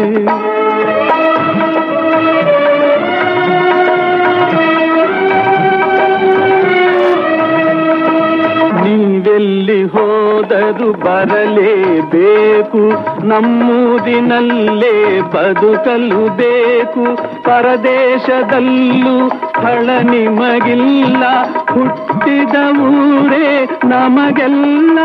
ನೀವೆಲ್ಲಿ ಹೋದರು ಬರಲೇಬೇಕು ನಮ್ಮೂರಿನಲ್ಲೇ ಬದುಕಲು ಬೇಕು ಪರದೇಶದಲ್ಲೂ ಸ್ಥಳ ನಿಮಗಿಲ್ಲ ಹುಟ್ಟಿದ ಊರೇ ನಮಗೆಲ್ಲ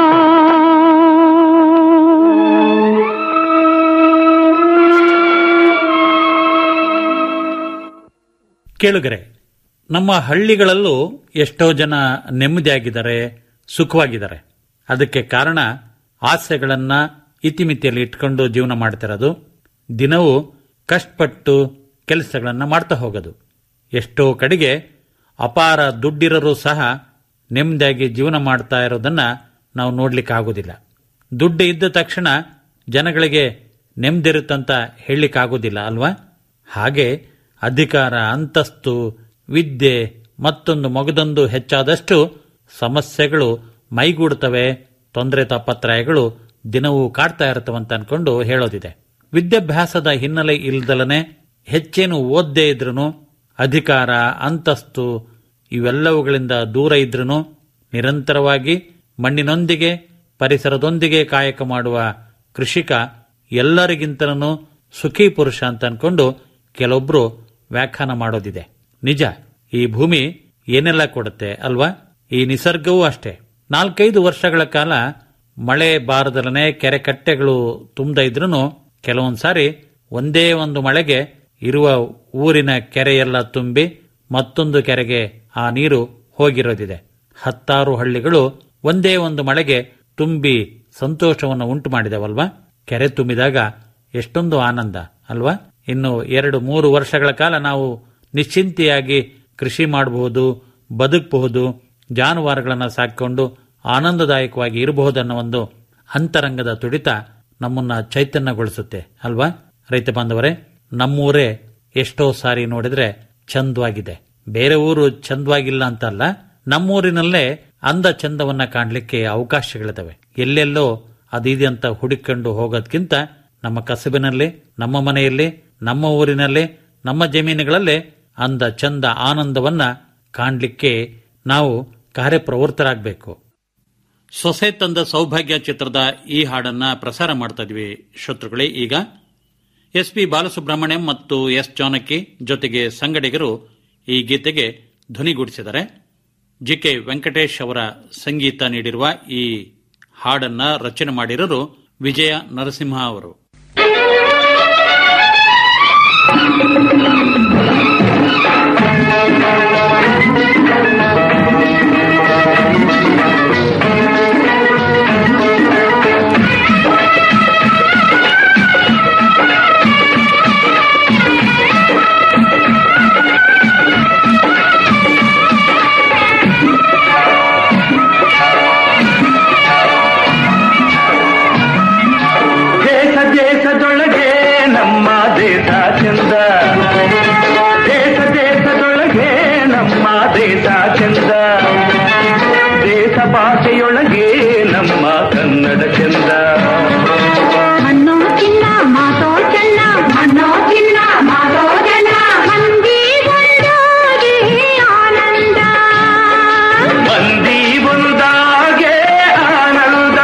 ಕೇಳುಗರೆ ನಮ್ಮ ಹಳ್ಳಿಗಳಲ್ಲೂ ಎಷ್ಟೋ ಜನ ನೆಮ್ಮದಿಯಾಗಿದ್ದಾರೆ ಸುಖವಾಗಿದ್ದಾರೆ ಅದಕ್ಕೆ ಕಾರಣ ಆಸೆಗಳನ್ನ ಇತಿಮಿತಿಯಲ್ಲಿ ಇಟ್ಕೊಂಡು ಜೀವನ ಮಾಡ್ತಿರೋದು ದಿನವೂ ಕಷ್ಟಪಟ್ಟು ಕೆಲಸಗಳನ್ನ ಮಾಡ್ತಾ ಹೋಗೋದು ಎಷ್ಟೋ ಕಡೆಗೆ ಅಪಾರ ದುಡ್ಡಿರೋರು ಸಹ ನೆಮ್ಮದಿಯಾಗಿ ಜೀವನ ಮಾಡ್ತಾ ಇರೋದನ್ನ ನಾವು ನೋಡ್ಲಿಕ್ಕೆ ಆಗೋದಿಲ್ಲ ದುಡ್ಡು ಇದ್ದ ತಕ್ಷಣ ಜನಗಳಿಗೆ ನೆಮ್ಮದಿರುತ್ತಂತ ಹೇಳಲಿಕ್ಕಾಗೋದಿಲ್ಲ ಅಲ್ವಾ ಹಾಗೆ ಅಧಿಕಾರ ಅಂತಸ್ತು ವಿದ್ಯೆ ಮತ್ತೊಂದು ಮಗದೊಂದು ಹೆಚ್ಚಾದಷ್ಟು ಸಮಸ್ಯೆಗಳು ಮೈಗೂಡುತ್ತವೆ ತೊಂದರೆ ತಾಪತ್ರಯಗಳು ದಿನವೂ ಕಾಡ್ತಾ ಇರುತ್ತವಂತ ಅನ್ಕೊಂಡು ಹೇಳೋದಿದೆ ವಿದ್ಯಾಭ್ಯಾಸದ ಹಿನ್ನೆಲೆ ಇಲ್ದಲನೆ ಹೆಚ್ಚೇನು ಓದ್ದೇ ಇದ್ರೂ ಅಧಿಕಾರ ಅಂತಸ್ತು ಇವೆಲ್ಲವುಗಳಿಂದ ದೂರ ಇದ್ರೂ ನಿರಂತರವಾಗಿ ಮಣ್ಣಿನೊಂದಿಗೆ ಪರಿಸರದೊಂದಿಗೆ ಕಾಯಕ ಮಾಡುವ ಕೃಷಿಕ ಎಲ್ಲರಿಗಿಂತಲೂ ಸುಖಿ ಪುರುಷ ಅಂತ ಅನ್ಕೊಂಡು ಕೆಲವೊಬ್ರು ವ್ಯಾಖ್ಯಾನ ಮಾಡೋದಿದೆ ನಿಜ ಈ ಭೂಮಿ ಏನೆಲ್ಲ ಕೊಡುತ್ತೆ ಅಲ್ವಾ ಈ ನಿಸರ್ಗವೂ ಅಷ್ಟೇ ನಾಲ್ಕೈದು ವರ್ಷಗಳ ಕಾಲ ಮಳೆ ಬಾರದಲನೆ ಕೆರೆ ಕಟ್ಟೆಗಳು ತುಂಬದ ಇದ್ರೂ ಕೆಲವೊಂದ್ಸಾರಿ ಒಂದೇ ಒಂದು ಮಳೆಗೆ ಇರುವ ಊರಿನ ಕೆರೆಯೆಲ್ಲ ತುಂಬಿ ಮತ್ತೊಂದು ಕೆರೆಗೆ ಆ ನೀರು ಹೋಗಿರೋದಿದೆ ಹತ್ತಾರು ಹಳ್ಳಿಗಳು ಒಂದೇ ಒಂದು ಮಳೆಗೆ ತುಂಬಿ ಸಂತೋಷವನ್ನು ಉಂಟು ಮಾಡಿದವಲ್ವಾ ಕೆರೆ ತುಂಬಿದಾಗ ಎಷ್ಟೊಂದು ಆನಂದ ಅಲ್ವಾ ಇನ್ನು ಎರಡು ಮೂರು ವರ್ಷಗಳ ಕಾಲ ನಾವು ನಿಶ್ಚಿಂತೆಯಾಗಿ ಕೃಷಿ ಮಾಡಬಹುದು ಬದುಕಬಹುದು ಜಾನುವಾರುಗಳನ್ನು ಸಾಕಿಕೊಂಡು ಆನಂದದಾಯಕವಾಗಿ ಇರಬಹುದನ್ನೋ ಒಂದು ಅಂತರಂಗದ ತುಡಿತ ನಮ್ಮನ್ನ ಚೈತನ್ಯಗೊಳಿಸುತ್ತೆ ಅಲ್ವಾ ರೈತ ಬಾಂಧವರೇ ನಮ್ಮೂರೇ ಎಷ್ಟೋ ಸಾರಿ ನೋಡಿದ್ರೆ ಚಂದವಾಗಿದೆ ಬೇರೆ ಊರು ಚಂದವಾಗಿಲ್ಲ ಅಂತಲ್ಲ ನಮ್ಮೂರಿನಲ್ಲೇ ಅಂದ ಚಂದವನ್ನ ಕಾಣಲಿಕ್ಕೆ ಅವಕಾಶಗಳಿದಾವೆ ಎಲ್ಲೆಲ್ಲೋ ಅದಿದೆ ಅಂತ ಹುಡುಕೊಂಡು ಹೋಗೋದ್ಕಿಂತ ನಮ್ಮ ಕಸಬಿನಲ್ಲಿ ನಮ್ಮ ಮನೆಯಲ್ಲಿ ನಮ್ಮ ಊರಿನಲ್ಲಿ ನಮ್ಮ ಜಮೀನುಗಳಲ್ಲೇ ಅಂದ ಚಂದ ಆನಂದವನ್ನ ಕಾಣಲಿಕ್ಕೆ ನಾವು ಕಾರ್ಯಪ್ರವೃತ್ತರಾಗಬೇಕು ಸೊಸೆ ತಂದ ಸೌಭಾಗ್ಯ ಚಿತ್ರದ ಈ ಹಾಡನ್ನ ಪ್ರಸಾರ ಮಾಡ್ತಾ ಇದ್ವಿ ಶ್ರೋತೃಗಳೇ ಈಗ ಎಸ್ ಪಿ ಬಾಲಸುಬ್ರಹ್ಮಣ್ಯಂ ಮತ್ತು ಎಸ್ ಜಾನಕಿ ಜೊತೆಗೆ ಸಂಗಡಿಗರು ಈ ಗೀತೆಗೆ ಧ್ವನಿಗೂಡಿಸಿದ್ದಾರೆ ಜಿ ಕೆ ವೆಂಕಟೇಶ್ ಅವರ ಸಂಗೀತ ನೀಡಿರುವ ಈ ಹಾಡನ್ನ ರಚನೆ ಮಾಡಿರೋರು ವಿಜಯ ನರಸಿಂಹ ಅವರು Thank you. ಚಂದ ದೇಶ ಭಾಷೆಯೊಳಗೆ ನಮ್ಮ ಕನ್ನಡ ಚಂದ ಮಣ್ಣೋ ಚಿನ್ನ ಮಾತೋ ಚೆನ್ನ ಮಣ್ಣೋ ಚಿನ್ನ ಮಾತೋ ಚೆನ್ನ ಮಂದಿ ಒಂದಾಗಿ ಆನಂದ ಮಂದಿ ಒಂದಾಗೆ ಆನಂದ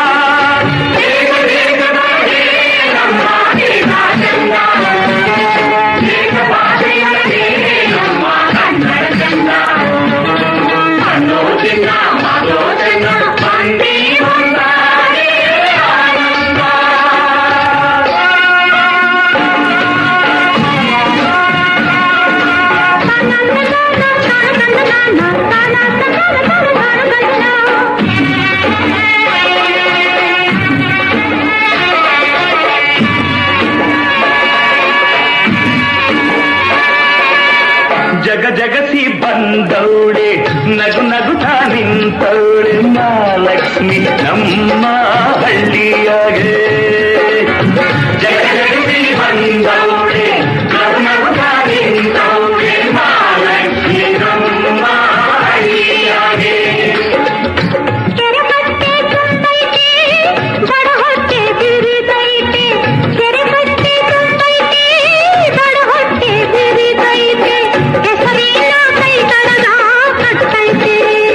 ಜಗ ಜಗಸಿ ಬಂದವಳೆ ನಗು ನಗುತ್ತಾ ನಿಂತವಳೆ ಮಹಾಲಕ್ಷ್ಮಿ ನಮ್ಮ ಹಳ್ಳಿಯಾಗೆ ಜಗ ಜಗಸಿ ಬಂದವಳೆ ನಗು ನಗುತ್ತಾ ನಿಂತವಳೆ ಮಹಾಲಕ್ಷ್ಮಿ ನಮ್ಮ ಹಳ್ಳಿಯಾಗೆ ಕೆರೆಕಟ್ಟೆ ತುಂಬೈತೆ ಬಡ ಹೊಟ್ಟೆ ಬಿರಿದೈತೆ ಕೆರೆಕಟ್ಟೆ ತುಂಬೈತೆ ಬಡ ಹೊಟ್ಟೆ ಬಿರಿದೈತೆ ಹೆಸರಿನ ಕೈತಳಗ ಕಟ್ಟೈತೆ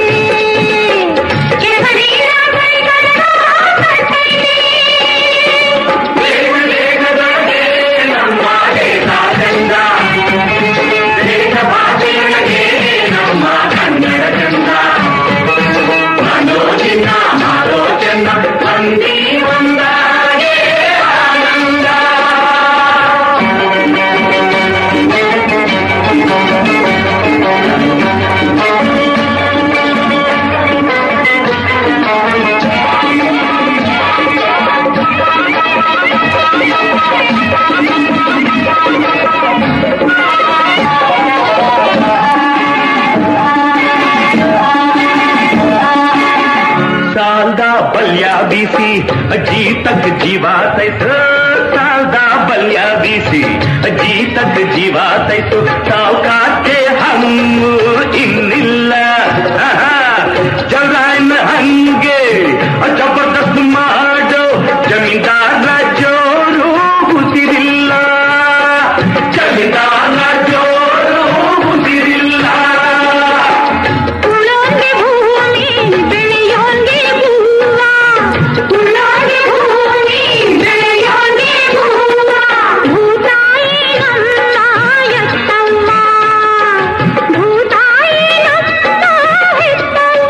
ಹೆಸರಿನ ಕೈತಳಗ ಕಟ್ಟೈತೆ ಸಾಲ್ದ ಬಲ್ಯ ಬೀಸಿ ಅಜ್ಜಿ ತಗ್ ಜೀವ ತೈತು ಸಾಲ್ದ ಬಲ್ಯ ಬೀಸಿ ಅಜ್ಜಿ ತಗ್ ಜೀವ ತೈತು ಸಾವುಕಾರ್ಗೆ ಹಂಗು ಇನ್ನಿಲ್ಲ ಆಹಾ, ಜಗಾಯ್ನ ಹಂಗೆ ಜಬರ್ದಸ್ತ್ ಮಾಡೋ ಜಮೀನ್ದಾರ ಜೋರು ಉಸಿರಿಲ್ಲ ಜಮೀನ್ದಾರ ಜೋರು ಉಸಿರಿಲ್ಲ ಉಳ್ಳೋನ್ಗೆ ಭೂಮಿ ಬೆಳೆಯೋನ್ಗೆ ಹೂವ ಉಳ್ಳೋನ್ಗೆ ಭೂಮಿ ಬೆಳೆಯೋನ್ಗೆ ಹೂವ ಭೂತಾಯಿ ನನ್ನ ಎತ್ತವ್ವ ಭೂತಾಯಿ ನನ್ನ ಹೆತ್ತವ್ವ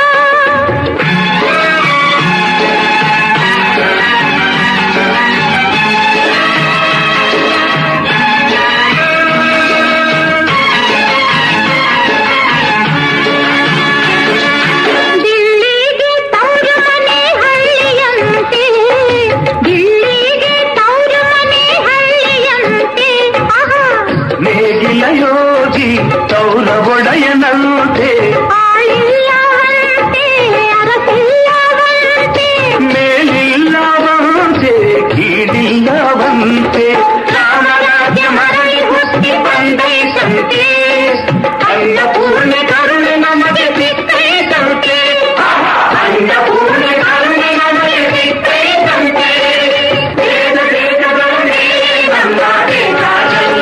ದಿಲ್ಲಿಗೆ ತೌರು ಮನೆ ಹಳ್ಳಿಯಂತೆ ದಿಲ್ಲಿಗೆ ತೌರು ಮನೆ ಹಳ್ಳಿಯಂತೆ ಆಹಾ ನೇಗಿಲ ಯೋಗಿ ತೌರ ಒಡೆಯನಂತೆ ಆಳಿಲ್ಲವಂತೆ ಅರಸಿಲ್ಲವಂತೆ ಮೇಲಿಲ್ಲವಂತೆ ಕೀಳಿಲ್ಲವಂತೆ ರಾಮರಾಜ್ಯ ಮರಳಿ ಹುಟ್ಟಿ ಬಂದೈತಂತೆ ಅನ್ನಪೂರ್ಣೆ ಕರುಣೆ ನಮಗೆ ಸಿಕ್ಕೈತಂತೆ ಅನ್ನಪೂರ್ಣೆ ಕರುಣೆ ನಮಗೆ ಸಿಕ್ಕೈತಂತೆ ದೇಶ ದೇಶದಲ್ಲಿ ನಮ್ಮ ದೇಶದಲ್ಲ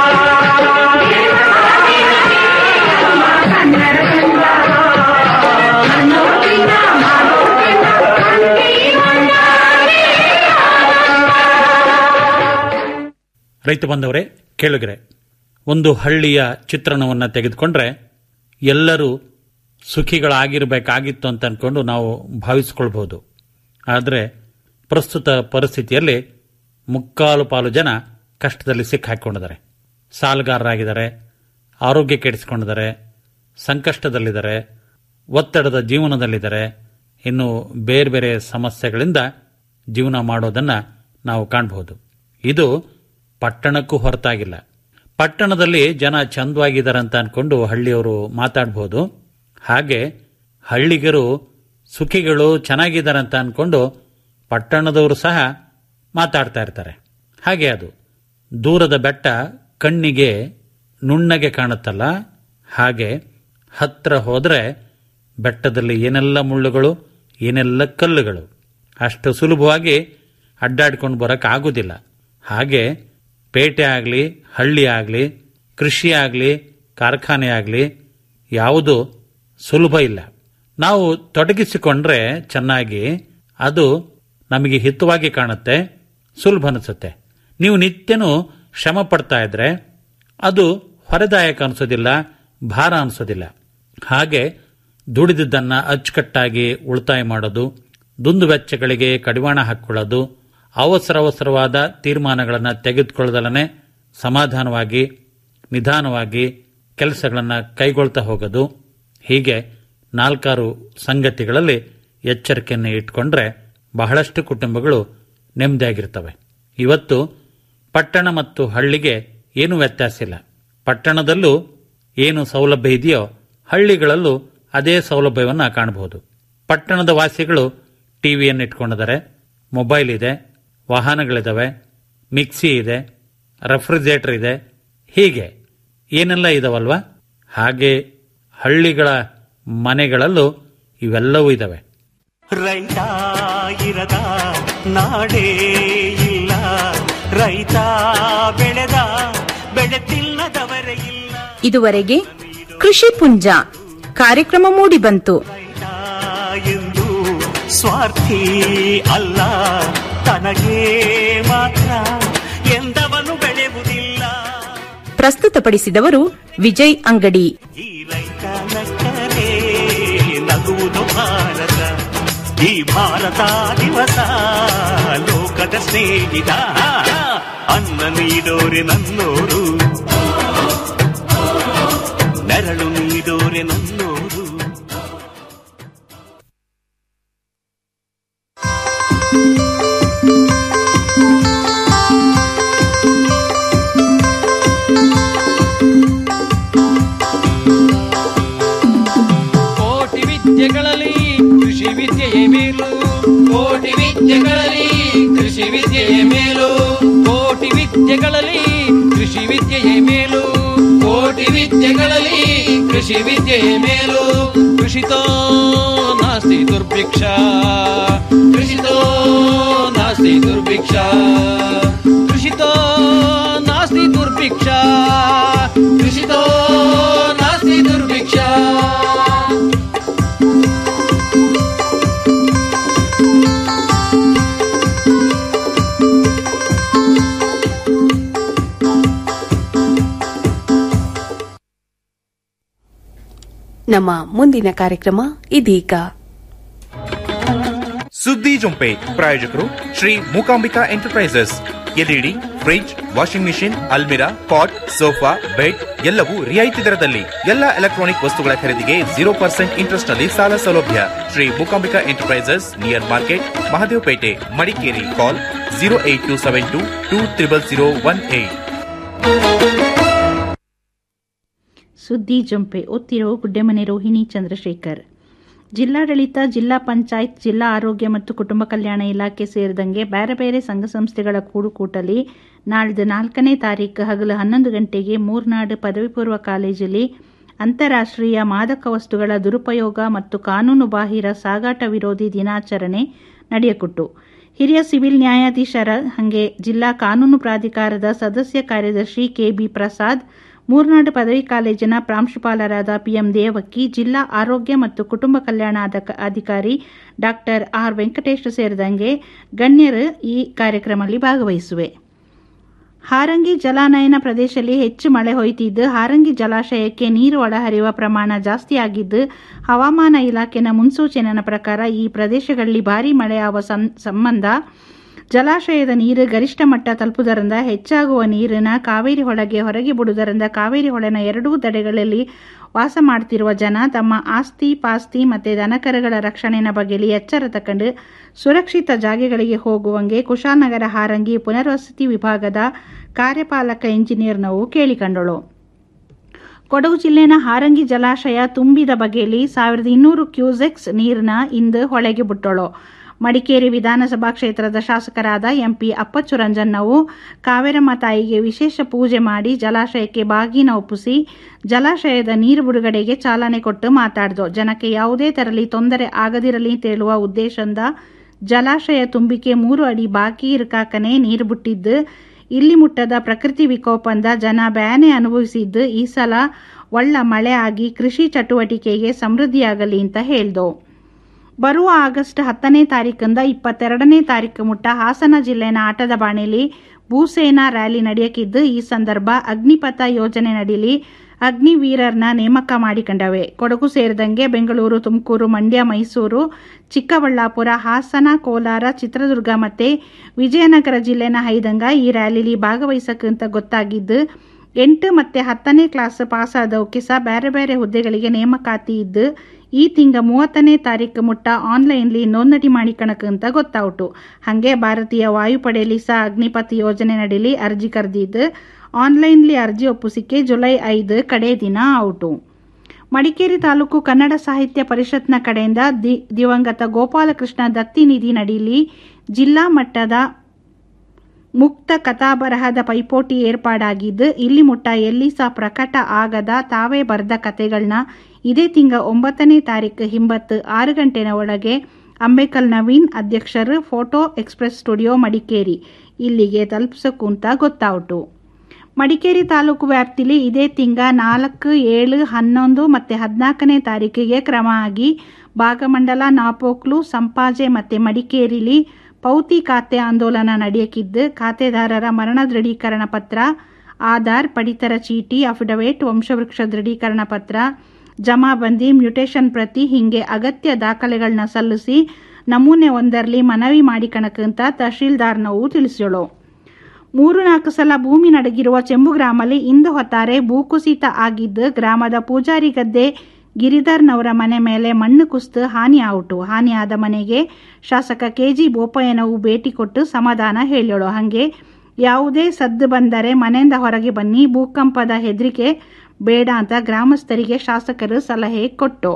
ರೈತ ಬಂದವರೇ ಕೇಳುಗರೆ ಒಂದು ಹಳ್ಳಿಯ ಚಿತ್ರಣವನ್ನು ತೆಗೆದುಕೊಂಡ್ರೆ ಎಲ್ಲರೂ ಸುಖಿಗಳಾಗಿರಬೇಕಾಗಿತ್ತು ಅಂತ ಅನ್ಕೊಂಡು ನಾವು ಭಾವಿಸ್ಕೊಳ್ಬಹುದು ಆದರೆ ಪ್ರಸ್ತುತ ಪರಿಸ್ಥಿತಿಯಲ್ಲಿ ಮುಕ್ಕಾಲು ಪಾಲು ಜನ ಕಷ್ಟದಲ್ಲಿ ಸಿಕ್ಕಾಕೊಂಡಿದ್ದಾರೆ ಸಾಲಗಾರರಾಗಿದ್ದಾರೆ ಆರೋಗ್ಯ ಕೆಡಿಸಿಕೊಂಡಿದ್ದಾರೆ ಸಂಕಷ್ಟದಲ್ಲಿದ್ದಾರೆ ಒತ್ತಡದ ಜೀವನದಲ್ಲಿದ್ದಾರೆ ಇನ್ನು ಬೇರೆ ಬೇರೆ ಸಮಸ್ಯೆಗಳಿಂದ ಜೀವನ ಮಾಡೋದನ್ನ ನಾವು ಕಾಣಬಹುದು ಇದು ಪಟ್ಟಣಕ್ಕೂ ಹೊರತಾಗಿಲ್ಲ ಪಟ್ಟಣದಲ್ಲಿ ಜನ ಚಂದವಾಗಿದ್ದಾರೆ ಅಂತ ಅನ್ಕೊಂಡು ಹಳ್ಳಿಯವರು ಮಾತಾಡಬಹುದು ಹಾಗೆ ಹಳ್ಳಿಗರು ಸುಖಿಗಳು ಚೆನ್ನಾಗಿದ್ದಾರೆ ಅಂತ ಅನ್ಕೊಂಡು ಪಟ್ಟಣದವರು ಸಹ ಮಾತಾಡ್ತಾ ಇರ್ತಾರೆ ಹಾಗೆ ಅದು ದೂರದ ಬೆಟ್ಟ ಕಣ್ಣಿಗೆ ನುಣ್ಣಗೆ ಕಾಣುತ್ತಲ್ಲ ಹಾಗೆ ಹತ್ರ ಹೋದರೆ ಬೆಟ್ಟದಲ್ಲಿ ಏನೆಲ್ಲ ಮುಳ್ಳುಗಳು ಏನೆಲ್ಲ ಕಲ್ಲುಗಳು ಅಷ್ಟು ಸುಲಭವಾಗಿ ಅಡ್ಡಾಡ್ಕೊಂಡು ಬರೋಕ್ಕಾಗೋದಿಲ್ಲ ಹಾಗೆ ಪೇಟೆ ಆಗಲಿ ಹಳ್ಳಿ ಆಗಲಿ ಕೃಷಿ ಆಗಲಿ ಕಾರ್ಖಾನೆ ಆಗಲಿ ಯಾವುದು ಸುಲಭ ಇಲ್ಲ ನಾವು ತೊಡಗಿಸಿಕೊಂಡ್ರೆ ಚೆನ್ನಾಗಿ ಅದು ನಮಗೆ ಹಿತವಾಗಿ ಕಾಣುತ್ತೆ ಸುಲಭ ಅನಿಸುತ್ತೆ ನೀವು ನಿತ್ಯನೂ ಶ್ರಮ ಪಡ್ತಾ ಇದ್ರೆ ಅದು ಹೊರೆದಾಯಕ ಅನಿಸೋದಿಲ್ಲ ಭಾರ ಅನಿಸೋದಿಲ್ಲ ಹಾಗೆ ದುಡಿದಿದ್ದನ್ನ ಅಚ್ಚುಕಟ್ಟಾಗಿ ಉಳಿತಾಯ ಮಾಡೋದು ದುಂದು ವೆಚ್ಚಗಳಿಗೆ ಕಡಿವಾಣ ಹಾಕ್ಕೊಳ್ಳೋದು ಅವಸರ ಅವಸರವಾದ ತೀರ್ಮಾನಗಳನ್ನು ತೆಗೆದುಕೊಳ್ಳದಲನೆ ಸಮಾಧಾನವಾಗಿ ನಿಧಾನವಾಗಿ ಕೆಲಸಗಳನ್ನು ಕೈಗೊಳ್ತಾ ಹೋಗೋದು ಹೀಗೆ ನಾಲ್ಕಾರು ಸಂಗತಿಗಳಲ್ಲಿ ಎಚ್ಚರಿಕೆಯನ್ನು ಇಟ್ಕೊಂಡ್ರೆ ಬಹಳಷ್ಟು ಕುಟುಂಬಗಳು ನೆಮ್ಮದಿಯಾಗಿರ್ತವೆ ಇವತ್ತು ಪಟ್ಟಣ ಮತ್ತು ಹಳ್ಳಿಗೆ ಏನೂ ವ್ಯತ್ಯಾಸ ಇಲ್ಲ ಪಟ್ಟಣದಲ್ಲೂ ಏನು ಸೌಲಭ್ಯ ಇದೆಯೋ ಹಳ್ಳಿಗಳಲ್ಲೂ ಅದೇ ಸೌಲಭ್ಯವನ್ನು ಕಾಣಬಹುದು ಪಟ್ಟಣದ ವಾಸಿಗಳು ಟಿವಿಯನ್ನು ಇಟ್ಕೊಂಡಿದ್ದಾರೆ ಮೊಬೈಲ್ ಇದೆ ವಾಹನಗಳಿದಾವೆ ಮಿಕ್ಸಿ ಇದೆ ರೆಫ್ರಿಜರೇಟರ್ ಇದೆ ಹೀಗೆ ಏನೆಲ್ಲ ಇದಾವಲ್ವಾ ಹಾಗೆ ಹಳ್ಳಿಗಳ ಮನೆಗಳಲ್ಲೂ ಇವೆಲ್ಲವೂ ಇದಾವೆ ರೈತ ಇರದ ನಾಡೇ ಇಲ್ಲ ರೈತ ಬೆಳೆದ ಬೆಳೆ ತಿನ್ನದವರೇ ಇಲ್ಲ ಇದುವರೆಗೆ ಕೃಷಿ ಪುಂಜ ಕಾರ್ಯಕ್ರಮ ಮೂಡಿಬಂತು ಎಂದು ಸ್ವಾರ್ಥಿ ಅಲ್ಲ ತನಗೆ ಮಾತ್ರ ಎಂದವನು ಬೆಳೆಯುವುದಿಲ್ಲ ಪ್ರಸ್ತುತಪಡಿಸಿದವರು ವಿಜಯ್ ಅಂಗಡಿ ಈ ರೈತ ನಕ್ಕರೆ ನಗುವುದು ಭಾರತ ಈ ಭಾರತ ದಿವಸ ಲೋಕದ ಸ್ನೇಹಿತ ಅನ್ನ ನೀಡೋರೆ ನನ್ನೋರು ನೆರಳು ನೀಡೋರೆ ನನ್ನೋರು ಕೋಟಿ ವಿದ್ಯೆಗಳಲ್ಲಿ ಕೃಷಿ ವಿದ್ಯೆಯೇ ಮೇಲು ಕೋಟಿ ವಿದ್ಯೆಗಳಲ್ಲಿ ಕೃಷಿ ವಿದ್ಯೆಯೇ ಮೇಲು ಕೋಟಿ ವಿದ್ಯೆಗಳಲ್ಲಿ ಕೃಷಿ ವಿದ್ಯೆಯೇ ಮೇಲು ಕೋಟಿ ವಿದ್ಯೆಗಳಲ್ಲಿ ಕೃಷಿ ವಿದ್ಯೆಯೇ ಮೇಲು ಕೃಷಿತೋ ನಾಸ್ತಿ ದುರ್ಭಿಕ್ಷ ಕೃಷಿತೋ ನಾಸ್ತಿ ದುರ್ಭಿಕ್ಷ ಕೃಷಿತೋ ನಾಸ್ತಿ ದುರ್ಭಿಕ್ಷ ಕೃಷಿತೋ ನಾಸ್ತಿ ದುರ್ಭಿಕ್ಷ ನಮ್ಮ ಮುಂದಿನ ಕಾರ್ಯಕ್ರಮ ಇದೀಗ ಸುದ್ದಿ ಜೊಂಪೆ ಪ್ರಾಯೋಜಕರು Shri Mookambika Enterprises LED fridge washing machine ಅಲ್ಮಿರಾ ಪಾಟ್ ಸೋಫಾ ಬೆಡ್ ಎಲ್ಲವೂ ರಿಯಾಯಿತಿ ದರದಲ್ಲಿ ಎಲ್ಲ ಎಲೆಕ್ಟ್ರಾನಿಕ್ ವಸ್ತುಗಳ ಖರೀದಿಗೆ ಜೀರೋ ಪರ್ಸೆಂಟ್ ಇಂಟ್ರೆಸ್ಟ್ ನಲ್ಲಿ ಸಾಲ ಸೌಲಭ್ಯ Shri Mookambika Enterprises near market Mahadevapete Madikeri call zero eight two seven two two triple zero one eight ಸುದ್ದಿ ಜಂಪೆ ಓದ್ತಿರೋ ಗುಡ್ಡೆಮನೆ ರೋಹಿಣಿ ಚಂದ್ರಶೇಖರ್ ಜಿಲ್ಲಾಡಳಿತ ಜಿಲ್ಲಾ ಪಂಚಾಯತ್ ಜಿಲ್ಲಾ ಆರೋಗ್ಯ ಮತ್ತು ಕುಟುಂಬ ಕಲ್ಯಾಣ ಇಲಾಖೆ ಸೇರಿದಂಗೆ ಬೇರೆ ಬೇರೆ ಸಂಘ ಸಂಸ್ಥೆಗಳ ಕೂಡುಕೂಟಲಿ ನಾಳಿದ ನಾಲ್ಕನೇ ತಾರೀಕು ಹಗಲು ಹನ್ನೊಂದು ಗಂಟೆಗೆ ಮೂರ್ನಾಡು ಪದವಿ ಪೂರ್ವ ಕಾಲೇಜಲ್ಲಿ ಅಂತಾರಾಷ್ಟ್ರೀಯ ಮಾದಕ ವಸ್ತುಗಳ ದುರುಪಯೋಗ ಮತ್ತು ಕಾನೂನು ಬಾಹಿರ ಸಾಗಾಟ ವಿರೋಧಿ ದಿನಾಚರಣೆ ನಡೆಯಕೊಟ್ಟು ಹಿರಿಯ ಸಿವಿಲ್ ನ್ಯಾಯಾಧೀಶರ ಹಾಗೆ ಜಿಲ್ಲಾ ಕಾನೂನು ಪ್ರಾಧಿಕಾರದ ಸದಸ್ಯ ಕಾರ್ಯದರ್ಶಿ ಕೆಬಿ ಪ್ರಸಾದ್ ಮೂರ್ನಾಡು ಪದವಿ ಕಾಲೇಜಿನ ಪ್ರಾಂಶುಪಾಲರಾದ ಪಿಎಂ ದೇವಕ್ಕಿ ಜಿಲ್ಲಾ ಆರೋಗ್ಯ ಮತ್ತು ಕುಟುಂಬ ಕಲ್ಯಾಣ ಅಧಕ- ಅಧಿಕಾರಿ ಡಾಕ್ಟರ್ ಆರ್ ವೆಂಕಟೇಶ್ ಸೇರಿದಂಗೆ ಗಣ್ಯರು ಈ ಕಾರ್ಯಕ್ರಮದಲ್ಲಿ ಭಾಗವಹಿಸುವೆ ಹಾರಂಗಿ ಜಲಾನಯನ ಪ್ರದೇಶದಲ್ಲಿ ಹೆಚ್ಚು ಮಳೆ ಹೊಯ್ತಿದ್ದು ಹಾರಂಗಿ ಜಲಾಶಯಕ್ಕೆ ನೀರು ಒಳಹರಿಯುವ ಪ್ರಮಾಣ ಜಾಸ್ತಿಯಾಗಿದ್ದು ಹವಾಮಾನ ಇಲಾಖೆನ ಮುನ್ಸೂಚನೆಯ ಪ್ರಕಾರ ಈ ಪ್ರದೇಶಗಳಲ್ಲಿ ಭಾರೀ ಮಳೆಯಾಗುವ ಸಂ- ಸಂಬಂಧ ಜಲಾಶಯದ ನೀರು ಗರಿಷ್ಠ ಮಟ್ಟ ತಲುಪುವುದರಿಂದ ಹೆಚ್ಚಾಗುವ ನೀರನ್ನ ಕಾವೇರಿ ಹೊಳೆಗೆ ಹೊರಗೆ ಬಿಡುವುದರಿಂದ ಕಾವೇರಿ ಹೊಳೆನ ಎರಡೂ ದಡೆಗಳಲ್ಲಿ ವಾಸ ಮಾಡ್ತಿರುವ ಜನ ತಮ್ಮ ಆಸ್ತಿ ಪಾಸ್ತಿ ಮತ್ತು ದನಕರುಗಳ ರಕ್ಷಣೆಯ ಬಗ್ಗೆಲಿ ಎಚ್ಚರ ತಕೊಂಡು ಸುರಕ್ಷಿತ ಜಾಗೆಗಳಿಗೆ ಹೋಗುವಂಗೆ ಕುಶಾಲನಗರ ಹಾರಂಗಿ ಪುನರ್ವಸತಿ ವಿಭಾಗದ ಕಾರ್ಯಪಾಲಕ ಇಂಜಿನಿಯರ್ನವು ಕೇಳಿಕೊಂಡಳು ಕೊಡಗು ಜಿಲ್ಲೆನ ಹಾರಂಗಿ ಜಲಾಶಯ ತುಂಬಿದ ಬಗೆಯಲ್ಲಿ ಸಾವಿರದ ಇನ್ನೂರು ಕ್ಯೂಸೆಕ್ಸ್ ನೀರನ್ನ ಇಂದು ಹೊಳೆಗೆ ಬಿಟ್ಟಳು ಮಡಿಕೇರಿ ವಿಧಾನಸಭಾ ಕ್ಷೇತ್ರದ ಶಾಸಕರಾದ ಎಂಪಿ ಅಪ್ಪಚ್ಚು ರಂಜನ್ನವು ಕಾವೇರಮ್ಮ ತಾಯಿಗೆ ವಿಶೇಷ ಪೂಜೆ ಮಾಡಿ ಜಲಾಶಯಕ್ಕೆ ಬಾಗಿನ ಒಪ್ಪಿಸಿ ಜಲಾಶಯದ ನೀರು ಬಿಡುಗಡೆಗೆ ಚಾಲನೆ ಕೊಟ್ಟು ಮಾತಾಡಿದ್ರು ಜನಕ್ಕೆ ಯಾವುದೇ ತರಲಿ ತೊಂದರೆ ಆಗದಿರಲಿ ತೇಳುವ ಉದ್ದೇಶದಿಂದ ಜಲಾಶಯ ತುಂಬಿಕೆ ಮೂರು ಅಡಿ ಬಾಕಿ ಇರಕಾಕನೆ ನೀರು ಬಿಟ್ಟಿದ್ದು ಇಲ್ಲಿ ಮುಟ್ಟದ ಪ್ರಕೃತಿ ವಿಕೋಪಂದ ಜನ ಬ್ಯಾನೆ ಅನುಭವಿಸಿದ್ದು ಈ ಸಲ ಒಳ್ಳ ಮಳೆ ಆಗಿ ಕೃಷಿ ಚಟುವಟಿಕೆಗೆ ಸಮೃದ್ಧಿಯಾಗಲಿ ಅಂತ ಹೇಳ್ದು ಬರುವ ಆಗಸ್ಟ್ ಹತ್ತನೇ ತಾರೀಕಿಂದ ಇಪ್ಪತ್ತೆರಡನೇ ತಾರೀಕು ಮುಟ್ಟ ಹಾಸನ ಜಿಲ್ಲೆನ ಆಟದ ಬಾಣೆಲಿ ಭೂಸೇನಾ ರ್ಯಾಲಿ ನಡೆಯಕಿದ್ದು ಈ ಸಂದರ್ಭ ಅಗ್ನಿಪಥ ಯೋಜನೆ ನಡೀಲಿ ಅಗ್ನಿವೀರರ್ನ ನೇಮಕ ಮಾಡಿಕೊಂಡವೆ ಕೊಡಗು ಸೇರಿದಂಗೆ ಬೆಂಗಳೂರು ತುಮಕೂರು ಮಂಡ್ಯ ಮೈಸೂರು ಚಿಕ್ಕಬಳ್ಳಾಪುರ ಹಾಸನ ಕೋಲಾರ ಚಿತ್ರದುರ್ಗ ಮತ್ತೆ ವಿಜಯನಗರ ಜಿಲ್ಲೆನ ಹೈದಂಗ ಈ ರ್ಯಾಲಿಲಿ ಭಾಗವಹಿಸಕ್ಕಂತ ಗೊತ್ತಾಗಿದ್ದು ಎಂಟು ಮತ್ತೆ ಹತ್ತನೇ ಕ್ಲಾಸ್ ಪಾಸ್ ಆದವಕ್ಕೆ ಸಹ ಬೇರೆ ಬೇರೆ ಹುದ್ದೆಗಳಿಗೆ ನೇಮಕಾತಿ ಇದ್ದು ಈ ತಿಂಗ ಮೂವತ್ತನೇ ತಾರೀಕು ಮುಟ್ಟ ಆನ್ಲೈನ್ಲಿ ನೋಂದಣಿ ಮಾಡಿಕಣಕಂತ ಗೊತ್ತಾವುಟು ಹಾಗೆ ಭಾರತೀಯ ವಾಯುಪಡೆಯಲ್ಲಿ ಸಹ ಅಗ್ನಿಪಥ್ ಯೋಜನೆ ನಡೀಲಿ ಅರ್ಜಿ ಕರೆದಿದ್ದು ಆನ್ಲೈನ್ಲಿ ಅರ್ಜಿ ಒಪ್ಪಿಸಿಕೆ ಜುಲೈ ಐದು ಕಡೆ ದಿನ ಔಟು ಮಡಿಕೇರಿ ತಾಲೂಕು ಕನ್ನಡ ಸಾಹಿತ್ಯ ಪರಿಷತ್ನ ಕಡೆಯಿಂದ ದಿ ದಿವಂಗತ ಗೋಪಾಲಕೃಷ್ಣ ದತ್ತಿ ನಿಧಿ ನಡೀಲಿ ಜಿಲ್ಲಾ ಮಟ್ಟದ ಮುಕ್ತ ಕಥಾಬರಹದ ಪೈಪೋಟಿ ಏರ್ಪಾಡಾಗಿದ್ದು ಇಲ್ಲಿ ಮುಟ್ಟ ಎಲ್ಲಿ ಸಹ ಪ್ರಕಟ ಆಗದ ತಾವೇ ಬರೆದ ಕತೆಗಳನ್ನ ಇದೇ ತಿಂಗ ಒಂಬತ್ತನೇ ತಾರೀಕು ಹಿಂಬತ್ತು ಆರು ಗಂಟೆನ ಒಳಗೆ ಅಂಬೇಕಲ್ ನವೀನ್ ಅಧ್ಯಕ್ಷರು ಫೋಟೋ ಎಕ್ಸ್ಪ್ರೆಸ್ ಸ್ಟುಡಿಯೋ ಮಡಿಕೇರಿ ಇಲ್ಲಿಗೆ ತಲುಪಿಸಕ್ಕೂಂತ ಗೊತ್ತಾವುಟು ಮಡಿಕೇರಿ ತಾಲೂಕು ವ್ಯಾಪ್ತಿಲಿ ಇದೇ ತಿಂಗ ನಾಲ್ಕು ಏಳು ಹನ್ನೊಂದು ಮತ್ತು ಹದಿನಾಲ್ಕನೇ ತಾರೀಕಿಗೆ ಕ್ರಮ ಆಗಿ ಭಾಗಮಂಡಲ ನಾಪೋಕ್ಲು ಸಂಪಾಜೆ ಮತ್ತು ಮಡಿಕೇರಿಲಿ ಪೌತಿ ಖಾತೆ ಆಂದೋಲನ ನಡೆಯಕಿದ್ದು ಖಾತೆದಾರರ ಮರಣ ದೃಢೀಕರಣ ಪತ್ರ ಆಧಾರ್ ಪಡಿತರ ಚೀಟಿ ಅಫಿಡವಿಟ್ ವಂಶವೃಕ್ಷ ದೃಢೀಕರಣ ಪತ್ರ ಜಮಾಬಂದಿ ಮ್ಯೂಟೇಷನ್ ಪ್ರತಿ ಹೀಗೆ ಅಗತ್ಯ ದಾಖಲೆಗಳನ್ನ ಸಲ್ಲಿಸಿ ನಮೂನೆ ಒಂದರಲ್ಲಿ ಮನವಿ ಮಾಡಿಕಣಕಂತ ತಹಶೀಲ್ದಾರ್ನವು ತಿಳಿಸೋಳು ಮೂರು ನಾಲ್ಕು ಸಲ ಭೂಮಿ ನಡಗಿರುವ ಚೆಂಬು ಗ್ರಾಮಲ್ಲಿ ಇಂದು ಹೊತ್ತಾರೆ ಭೂಕುಸಿತ ಆಗಿದ್ದು ಗ್ರಾಮದ ಪೂಜಾರಿ ಗದ್ದೆ ಗಿರಿಧರ್ನವರ ಮನೆ ಮೇಲೆ ಮಣ್ಣು ಕುಸಿದು ಹಾನಿ ಆವುಟು ಹಾನಿಯಾದ ಮನೆಗೆ ಶಾಸಕ ಕೆಜಿ ಬೋಪಯ್ಯನವು ಭೇಟಿ ಕೊಟ್ಟು ಸಮಾಧಾನ ಹೇಳೋಳು ಹಾಗೆ ಯಾವುದೇ ಸದ್ದು ಬಂದರೆ ಮನೆಯಿಂದ ಹೊರಗೆ ಬನ್ನಿ ಭೂಕಂಪದ ಹೆದರಿಕೆ ಬೇಡ ಅಂತ ಗ್ರಾಮಸ್ಥರಿಗೆ ಶಾಸಕರು ಸಲಹೆ ಕೊಟ್ಟು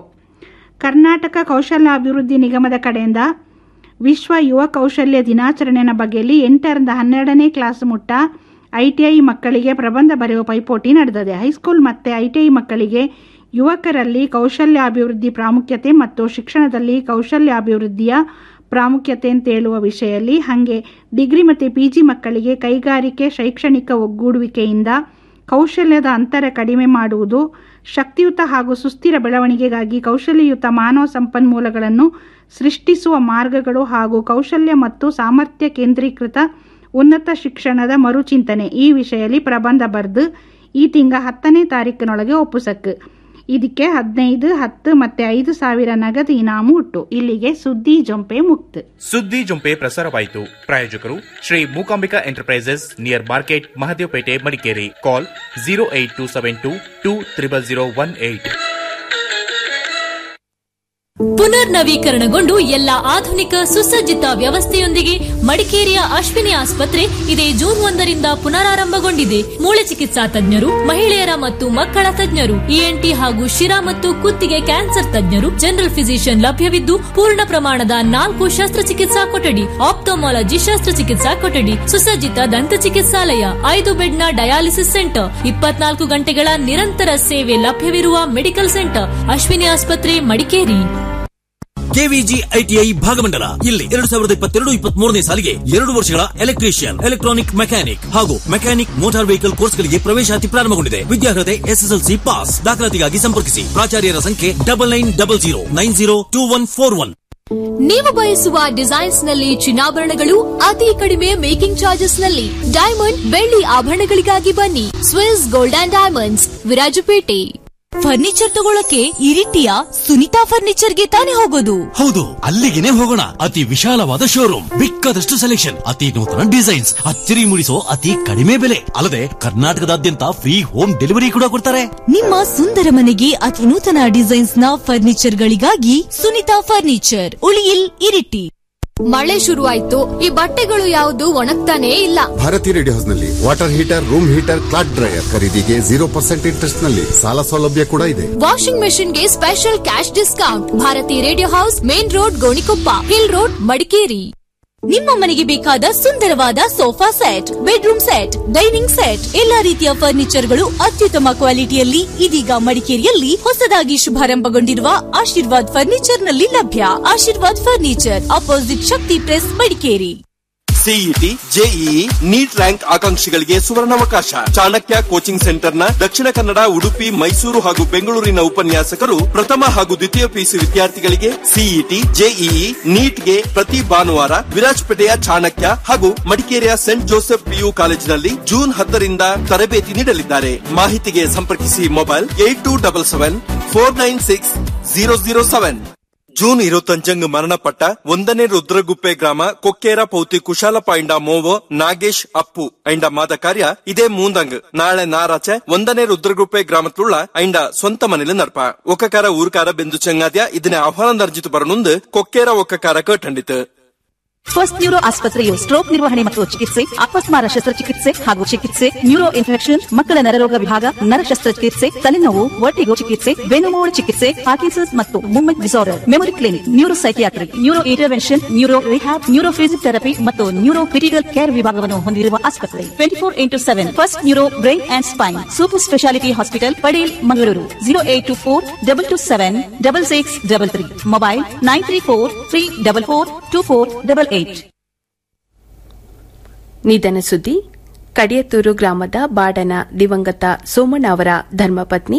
ಕರ್ನಾಟಕ ಕೌಶಲ್ಯಾಭಿವೃದ್ಧಿ ನಿಗಮದ ಕಡೆಯಿಂದ ವಿಶ್ವ ಯುವ ಕೌಶಲ್ಯ ದಿನಾಚರಣೆಯ ಬಗ್ಗೆಯಲ್ಲಿ ಎಂಟರಿಂದ ಹನ್ನೆರಡನೇ ಕ್ಲಾಸ್ ಮುಟ್ಟ ಐಟಿಐ ಮಕ್ಕಳಿಗೆ ಪ್ರಬಂಧ ಬರೆಯುವ ಪೈಪೋಟಿ ನಡೆದಿದೆ ಹೈಸ್ಕೂಲ್ ಮತ್ತು ಐಟಿಐ ಮಕ್ಕಳಿಗೆ ಯುವಕರಲ್ಲಿ ಕೌಶಲ್ಯಾಭಿವೃದ್ಧಿ ಪ್ರಾಮುಖ್ಯತೆ ಮತ್ತು ಶಿಕ್ಷಣದಲ್ಲಿ ಕೌಶಲ್ಯಾಭಿವೃದ್ಧಿಯ ಪ್ರಾಮುಖ್ಯತೆ ಅಂತ ಹೇಳುವ ವಿಷಯದಲ್ಲಿ ಹಾಗೆ ಡಿಗ್ರಿ ಮತ್ತು ಪಿ ಜಿ ಮಕ್ಕಳಿಗೆ ಕೈಗಾರಿಕೆ ಶೈಕ್ಷಣಿಕ ಒಗ್ಗೂಡುವಿಕೆಯಿಂದ ಕೌಶಲ್ಯದ ಅಂತರ ಕಡಿಮೆ ಮಾಡುವುದು ಶಕ್ತಿಯುತ ಹಾಗೂ ಸುಸ್ಥಿರ ಬೆಳವಣಿಗೆಗಾಗಿ ಕೌಶಲ್ಯಯುತ ಮಾನವ ಸಂಪನ್ಮೂಲಗಳನ್ನು ಸೃಷ್ಟಿಸುವ ಮಾರ್ಗಗಳು ಹಾಗೂ ಕೌಶಲ್ಯ ಮತ್ತು ಸಾಮರ್ಥ್ಯ ಕೇಂದ್ರೀಕೃತ ಉನ್ನತ ಶಿಕ್ಷಣದ ಮರುಚಿಂತನೆ ಈ ವಿಷಯದಲ್ಲಿ ಪ್ರಬಂಧ ಬರೆದು ಈ ತಿಂಗ ಹತ್ತನೇ ತಾರೀಕಿನೊಳಗೆ ಒಪ್ಪುಸಕ್ಕು ಇದಕ್ಕೆ ಹದಿನೈದು ಹತ್ತು ಮತ್ತೆ ಐದು ಸಾವಿರ ನಗದು ಇನಾಮು ಉಟ್ಟು ಇಲ್ಲಿಗೆ ಸುದ್ದಿ ಜೊಂಪೆ ಮುಕ್ತ ಸುದ್ದಿ ಜುಂಪೆ ಪ್ರಸಾರವಾಯಿತು ಪ್ರಾಯೋಜಕರು Shri Mookambika Enterprises near market Mahadevapete Madikeri call zero eight two seven two two triple zero one eight ಪುನರ್ ನವೀಕರಣಗೊಂಡು ಎಲ್ಲ ಆಧುನಿಕ ಸುಸಜ್ಜಿತ ವ್ಯವಸ್ಥೆಯೊಂದಿಗೆ ಮಡಿಕೇರಿಯ ಅಶ್ವಿನಿ ಆಸ್ಪತ್ರೆ ಇದೇ ಜೂನ್ ಒಂದರಿಂದ ಪುನರಾರಂಭಗೊಂಡಿದೆ ಮೂಳೆ ಚಿಕಿತ್ಸಾ ತಜ್ಞರು ಮಹಿಳೆಯರ ಮತ್ತು ಮಕ್ಕಳ ತಜ್ಞರು ಇಎನ್ಟಿ ಹಾಗೂ ಶಿರಾ ಮತ್ತು ಕುತ್ತಿಗೆ ಕ್ಯಾನ್ಸರ್ ತಜ್ಞರು ಜನರಲ್ ಫಿಸಿಷಿಯನ್ ಲಭ್ಯವಿದ್ದು ಪೂರ್ಣ ಪ್ರಮಾಣದ ನಾಲ್ಕು ಶಸ್ತ್ರಚಿಕಿತ್ಸಾ ಕೊಠಡಿ ಆಪ್ಟೋಮಾಲಜಿ ಶಸ್ತ್ರಚಿಕಿತ್ಸಾ ಕೊಠಡಿ ಸುಸಜ್ಜಿತ ದಂತ ಚಿಕಿತ್ಸಾಲಯ ಐದು ಬೆಡ್ನ ಡಯಾಲಿಸಿಸ್ ಸೆಂಟರ್ ಇಪ್ಪತ್ನಾಲ್ಕು ಗಂಟೆಗಳ ನಿರಂತರ ಸೇವೆ ಲಭ್ಯವಿರುವ ಮೆಡಿಕಲ್ ಸೆಂಟರ್ ಅಶ್ವಿನಿ ಆಸ್ಪತ್ರೆ ಮಡಿಕೇರಿ ಕೆವಿಜಿ ಐಟಿಐ ಭಾಗಮಂಡಲ ಇಲ್ಲಿ ಎರಡು ಸಾವಿರದ ಇಪ್ಪತ್ತೆರಡು ಇಪ್ಪತ್ತ್ ಮೂರನೇ ಸಾಲಿಗೆ ಎರಡು ವರ್ಷಗಳ ಎಲೆಕ್ಟ್ರಿಷಿಯನ್ ಎಲೆಕ್ಟ್ರಾನಿಕ್ ಮೆಕ್ಯಾನಿಕ್ ಹಾಗೂ ಮೆಕ್ಯಾನಿಕ್ ಮೋಟಾರ್ ವೆಹಿಕಲ್ ಕೋರ್ಸ್ಗಳಿಗೆ ಪ್ರವೇಶಾತಿ ಪ್ರಾರಂಭಗೊಂಡಿದೆ ವಿದ್ಯಾರ್ಹತೆ ಎಸ್ಎಸ್ಎಲ್ಸಿ ಪಾಸ್ ದಾಖಲಾತಿಗಾಗಿ ಸಂಪರ್ಕಿಸಿ ಪ್ರಾಚಾರ್ಯರ ಸಂಖ್ಯೆ double nine double zero nine zero two one four one ನೀವು ಬಯಸುವ ಡಿಸೈನ್ಸ್ ನಲ್ಲಿ ಚಿನ್ನಾಭರಣಗಳು ಅತಿ ಕಡಿಮೆ ಮೇಕಿಂಗ್ ಚಾರ್ಜಸ್ ನಲ್ಲಿ ಡೈಮಂಡ್ ಬೆಳ್ಳಿ ಆಭರಣಗಳಿಗಾಗಿ ಬನ್ನಿ Swiss gold and diamonds Virajpet furniture ತಗೊಳಕ್ಕೆ ಇರಿಟಿಯ ಸುನಿತಾ ಫರ್ನಿಚರ್ಗೆ ತಾನೇ ಹೋಗೋದು ಹೌದು ಅಲ್ಲಿಗೆನೆ ಹೋಗೋಣ ಅತಿ ವಿಶಾಲವಾದ ಶೋರೂಮ್ ಬೇಕಾದಷ್ಟು ಸೆಲೆಕ್ಷನ್ ಅತಿ ನೂತನ ಡಿಸೈನ್ಸ್ ಅಚ್ಚರಿ ಮೂಡಿಸೋ ಅತಿ ಕಡಿಮೆ ಬೆಲೆ ಅಲ್ಲದೆ ಕರ್ನಾಟಕದಾದ್ಯಂತ ಫ್ರೀ ಹೋಮ್ ಡೆಲಿವರಿ ಕೂಡ ಕೊಡ್ತಾರೆ ನಿಮ್ಮ ಸುಂದರ ಮನೆಗೆ ಅತಿ ನೂತನ ಡಿಸೈನ್ಸ್ ನ ಫರ್ನಿಚರ್ ಗಳಿಗಾಗಿ ಸುನಿತಾ ಫರ್ನಿಚರ್ ಉಳಿಯಿಲ್ ಇರಿಟಿ ಮಳೆ ಶುರುವಾಯ್ತು ಈ ಬಟ್ಟೆಗಳು ಯಾವುದು ಒಣಗ್ತಾನೇ ಇಲ್ಲ ಭಾರತಿ ರೇಡಿಯೋ ಹೌಸ್ ನಲ್ಲಿ water heater room heater cloth dryer ಖರೀದಿಗೆ ಜೀರೋ ಪರ್ಸೆಂಟ್ ಇಂಟ್ರೆಸ್ಟ್ ನಲ್ಲಿ ಸಾಲ ಸೌಲಭ್ಯ ಕೂಡ ಇದೆ ವಾಷಿಂಗ್ ಮೆಷಿನ್ಗೆ special cash discount Bharati Radio House main road Gonikoppa hill road Madikeri ನಿಮ್ಮ ಮನೆಗೆ ಬೇಕಾದ ಸುಂದರವಾದ sofa set bedroom set dining set ಎಲ್ಲಾ ರೀತಿಯ ಫರ್ನಿಚರ್ಗಳು ಅತ್ಯುತ್ತಮ ಕ್ವಾಲಿಟಿಯಲ್ಲಿ ಇದೀಗ ಮಡಿಕೇರಿಯಲ್ಲಿ ಹೊಸದಾಗಿ ಶುಭಾರಂಭಗೊಂಡಿರುವ ಆಶೀರ್ವಾದ್ ಫರ್ನಿಚರ್ ನಲ್ಲಿ ಲಭ್ಯ Ashirwad furniture opposite Shakti press Madikeri CET JEE NEET rank ಆಕಾಂಕ್ಷಿಗಳಿಗೆ ಸುವರ್ಣಾವಕಾಶ ಚಾಣಕ್ಯ ಕೋಚಿಂಗ್ ಸೆಂಟರ್ನ ದಕ್ಷಿಣ ಕನ್ನಡ ಉಡುಪಿ ಮೈಸೂರು ಹಾಗೂ ಬೆಂಗಳೂರಿನ ಉಪನ್ಯಾಸಕರು ಪ್ರಥಮ ಹಾಗೂ ದ್ವಿತೀಯ ಪಿಯುಸಿ ವಿದ್ಯಾರ್ಥಿಗಳಿಗೆ ಸಿಇಟಿ ಜೆಇಇ ನೀಟ್ಗೆ ಪ್ರತಿ ಭಾನುವಾರ ವಿರಾಜಪೇಟೆಯ ಚಾಣಕ್ಯ ಹಾಗೂ ಮಡಿಕೇರಿಯ ಸೆಂಟ್ ಜೋಸೆಫ್ ಪಿಯು ಕಾಲೇಜಿನಲ್ಲಿ ಜೂನ್ ಹತ್ತರಿಂದ ತರಬೇತಿ ನೀಡಲಿದ್ದಾರೆ ಮಾಹಿತಿಗೆ ಸಂಪರ್ಕಿಸಿ mobile eight two double seven four nine six zero zero seven June ഇരുപത്തഞ്ചങ്ങ് മരണപ്പെട്ട ഒന്നനെ രുദ്രഗുപ്പെ ഗ്രാമ കൊക്കേര പൗത്തി കുശാല പായിണ്ട മോവോ നാഗേಶ್ ಅಪ್ಪು ಐಂಡ ಮಾದ ಕಾರ್ಯ ಇದೇ ಮೂಂದಂಗ್ ನಾಳೆ ನಾರಾಚೆ ಒಂದನೇ ರುದ್ರಗುಪ್ಪೆ ಗ್ರಾಮತ್ಲುಳ್ಳ ಐಂಡ ಸ್ವಂತ ಮನೇಲಿ ನಡ್ಪ ಒಕ್ಕಕಾರ ಊರ್ಕಾರ ಬೆಂದು ಚೆಂಗಾದ್ಯ ಇದನ್ನೇ ಆಹ್ವಾನ ದರ್ಜಿತು ಬರನುಂದು ಕೊಕ್ಕೇರ ಒಕ್ಕಕಾರ ಕಟ್ಟಂಡಿತು ಫಸ್ಟ್ ನ್ಯೂರೋ ಆಸ್ಪತ್ರೆಯು ಸ್ಟ್ರೋಕ್ ನಿರ್ವಹಣೆ ಮತ್ತು ಚಿಕಿತ್ಸೆ ಅಪಸ್ಮಾರ ಶಸ್ತ್ರಚಿಕಿತ್ಸೆ ಹಾಗೂ ಚಿಕಿತ್ಸೆ ನ್ಯೂರೋ ಇನ್ಫೆಕ್ಷನ್ ಮಕ್ಕಳ ನರರೋಗ ವಿಭಾಗ ನರ ಶಸ್ತ್ರಚಿಕಿತ್ಸೆ ತಲೆನೋವು ವರ್ಟಿಗೋ ಚಿಕಿತ್ಸೆ ಬೆನ್ನುಮೂಳು ಚಿಕಿತ್ಸೆ ಪಾರ್ಕಿನ್ಸನ್ಸ್ ಮತ್ತು movement disorder memory clinic neuro psychiatry neuro intervention neuro rehab neuro physiotherapy ಮತ್ತು ನ್ಯೂರೋ ಕ್ರಿಟಿಕಲ್ ಕೇರ್ ವಿಭಾಗವನ್ನು ಹೊಂದಿರುವ ಆಸ್ಪತ್ರೆ twenty four into seven first neuro brain and spine super speciality hospital Padil Mangaluru zero eight two four double two seven double six double three mobile nine three four three double four two four double eight ನಿಧನ ಸುದ್ದಿ ಕಡಿಯತ್ತೂರು ಗ್ರಾಮದ ಬಾಡನ ದಿವಂಗತ ಸೋಮಣ್ಣ ಅವರ ಧರ್ಮಪತ್ನಿ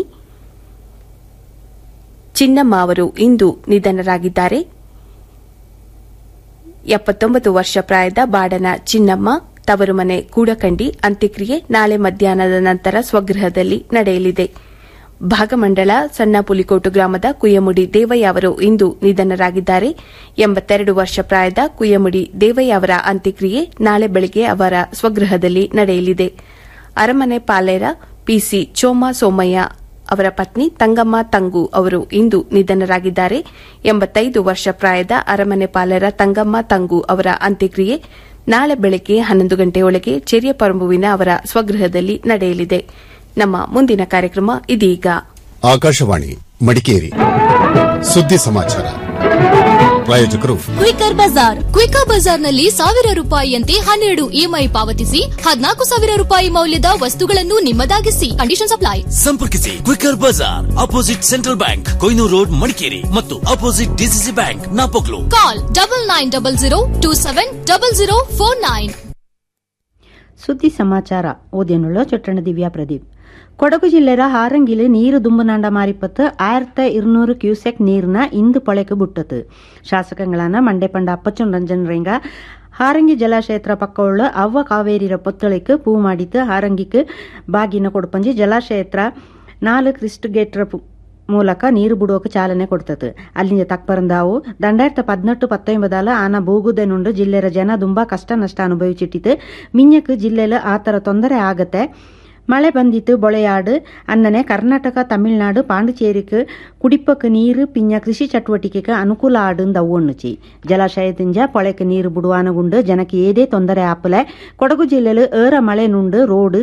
ಚಿನ್ನಮ್ಮ ಅವರು ಇಂದು ನಿಧನರಾಗಿದ್ದಾರೆ ಎಪ್ಪತ್ತೊಂಬತ್ತು ವರ್ಷ ಪ್ರಾಯದ ಬಾಡನ ಚಿನ್ನಮ್ಮ ತವರು ಮನೆ ಕೂಡಕಂಡಿ ಅಂತ್ಯಕ್ರಿಯೆ ನಾಳೆ ಮಧ್ಯಾಹ್ನದ ನಂತರ ಸ್ವಗೃಹದಲ್ಲಿ ನಡೆಯಲಿದೆ ಭಾಗಮಂಡಲ ಸಣ್ಣ ಪುಲಿಕೋಟು ಗ್ರಾಮದ ಕುಯ್ಯಮುಡಿ ದೇವಯ್ಯ ಅವರು ಇಂದು ನಿಧನರಾಗಿದ್ದಾರೆ ಎಂಬತ್ತೆರಡು ವರ್ಷ ಪ್ರಾಯದ ಕುಯ್ಯಮುಡಿ ದೇವಯ್ಯ ಅವರ ಅಂತ್ಯಕ್ರಿಯೆ ನಾಳೆ ಬೆಳಗ್ಗೆ ಅವರ ಸ್ವಗೃಹದಲ್ಲಿ ನಡೆಯಲಿದೆ ಅರಮನೆ ಪಾಲೇರ ಪಿಸಿ ಚೋಮಾ ಸೋಮಯ್ಯ ಅವರ ಪತ್ನಿ ತಂಗಮ್ಮ ತಂಗು ಅವರು ಇಂದು ನಿಧನರಾಗಿದ್ದಾರೆ ಎಂಬತ್ತೈದು ವರ್ಷ ಪ್ರಾಯದ ಅರಮನೆ ಪಾಲೇರ ತಂಗಮ್ಮ ತಂಗು ಅವರ ಅಂತ್ಯಕ್ರಿಯೆ ನಾಳೆ ಬೆಳಗ್ಗೆ ಹನ್ನೊಂದು ಗಂಟೆಯೊಳಗೆ ಚೆರಿಯಪರಂಬುವಿನ ಅವರ ಸ್ವಗೃಹದಲ್ಲಿ ನಡೆಯಲಿದೆ ನಮ್ಮ ಮುಂದಿನ ಕಾರ್ಯಕ್ರಮ ಇದೀಗ ಆಕಾಶವಾಣಿ ಮಡಿಕೇರಿ ಸುದ್ದಿ ಸಮಾಚಾರ ಪ್ರಾಯೋಜಕರು ಕ್ವಿಕರ್ ಬಜಾರ್ ಕ್ವಿಕರ್ ಬಜಾರ್ನಲ್ಲಿ ಸಾವಿರ ರೂಪಾಯಿಯಂತೆ ಹನ್ನೆರಡು ಇಎಂಐ ಪಾವತಿಸಿ ಹದಿನಾಲ್ಕು ಸಾವಿರ ರೂಪಾಯಿ ಮೌಲ್ಯದ ವಸ್ತುಗಳನ್ನು ನಿಮ್ಮದಾಗಿಸಿ ಕಂಡೀಷನ್ ಅಪ್ಲೈ ಸಂಪರ್ಕಿಸಿ quicker Bazaar opposite central bank Kohinoor road Madikeri ಮತ್ತು opposite DCC bank Napoklu call double nine double zero two seven double zero four nine ಸುದ್ದಿ ಸಮಾಚಾರ ಓದಿಯನುಳ್ಳ ಚೊಟ್ಟಣ ದಿವ್ಯಾ ಪ್ರದೀಪ್ ಕೊಡಗು ಜಿಲ್ಲೆಯ ಹಾರಂಗಿಲು ನೀರು ದುಂಬುನಾಂಡ ಮಾರಿಪತ್ತು ஆயிரத்தி இருநூறு கியூசெக் நீர்னா இந்து பழைக்கு புட்டது ಶಾಸಕಗಳಾನ ಮಂಡೆಪಂಡ ಅಪ್ಪಚ್ಚನ್ ರಂಜನ್ ರೇಂಗ ಹಾರಂಗಿ ಜಲಾಶಯತ್ರ ಪಕ್ಕವುಳ್ಳ ಅವ್ವ ಕಾವೇರಿರ ಪೊತ್ತಳಿக்கு ಪೂ ಮಾಡಿத்து ಹಾರಂಗಿக்கு ಬಾಗಿನ ಕೊಡ್ಪಂಜಿ ಜಲಾಶಯತ್ರ ನಾಲ್ಕು ಕ್ರಿಸ್ಟ್ ಗೇಟ್ರ ಮೂಲಕ ನೀರು ಬಿಡುವಕ್ಕೆ ಚಾಲನೆ ಕೊಡ್ತದೆ ಅಲ್ಲಿಂದ ತಕ್ಪರಂದಾವು ದಂಡಾಯಿರത്തി പതിനെട്ട് പത്തൊമ്പതാല് ആന ഭൂഗുദനുണ്ട് ജില്ലയുടെ ജന ತುಂಬ ಕಷ್ಟ ನಷ್ಟ ಅನುಭವಿಸಿಟ್ಟಿತ್ತು ಮಿഞ്ഞക്ക് ಜಿಲ್ಲೆಯಲ್ಲಿ ಆ ಥರ ತೊಂದರೆ ಆಗತ್ತೆ ಮಳೆ ಬಂದಿತ್ತು ಬೊಳೆಯಾಡು ಅನ್ನನೆ ಕರ್ನಾಟಕ ತಮಿಳುನಾಡು ಪಾಂಡಿಚೇರಿಗೆ ಕುಡಿಪಕ್ಕೆ ನೀರು ಪಿಂಜ ಕೃಷಿ ಚಟುವಟಿಕೆಗೆ ಅನುಕೂಲ ಆಡುಂದು ಅವುಣ್ಣುಚಿ ಜಲಾಶಯದಿಂದ ಪೊಳೆಕ್ಕೆ ನೀರು ಬಿಡುವಾನಗುಂಡು ಜನಕ್ಕೆ ಏದೇ ತೊಂದರೆ ಆಪಲೆ ಕೊಡಗು ಜಿಲ್ಲೆಯಲ್ಲಿ ಏರ ಮಳೆ ನುಂಡು ರೋಡ್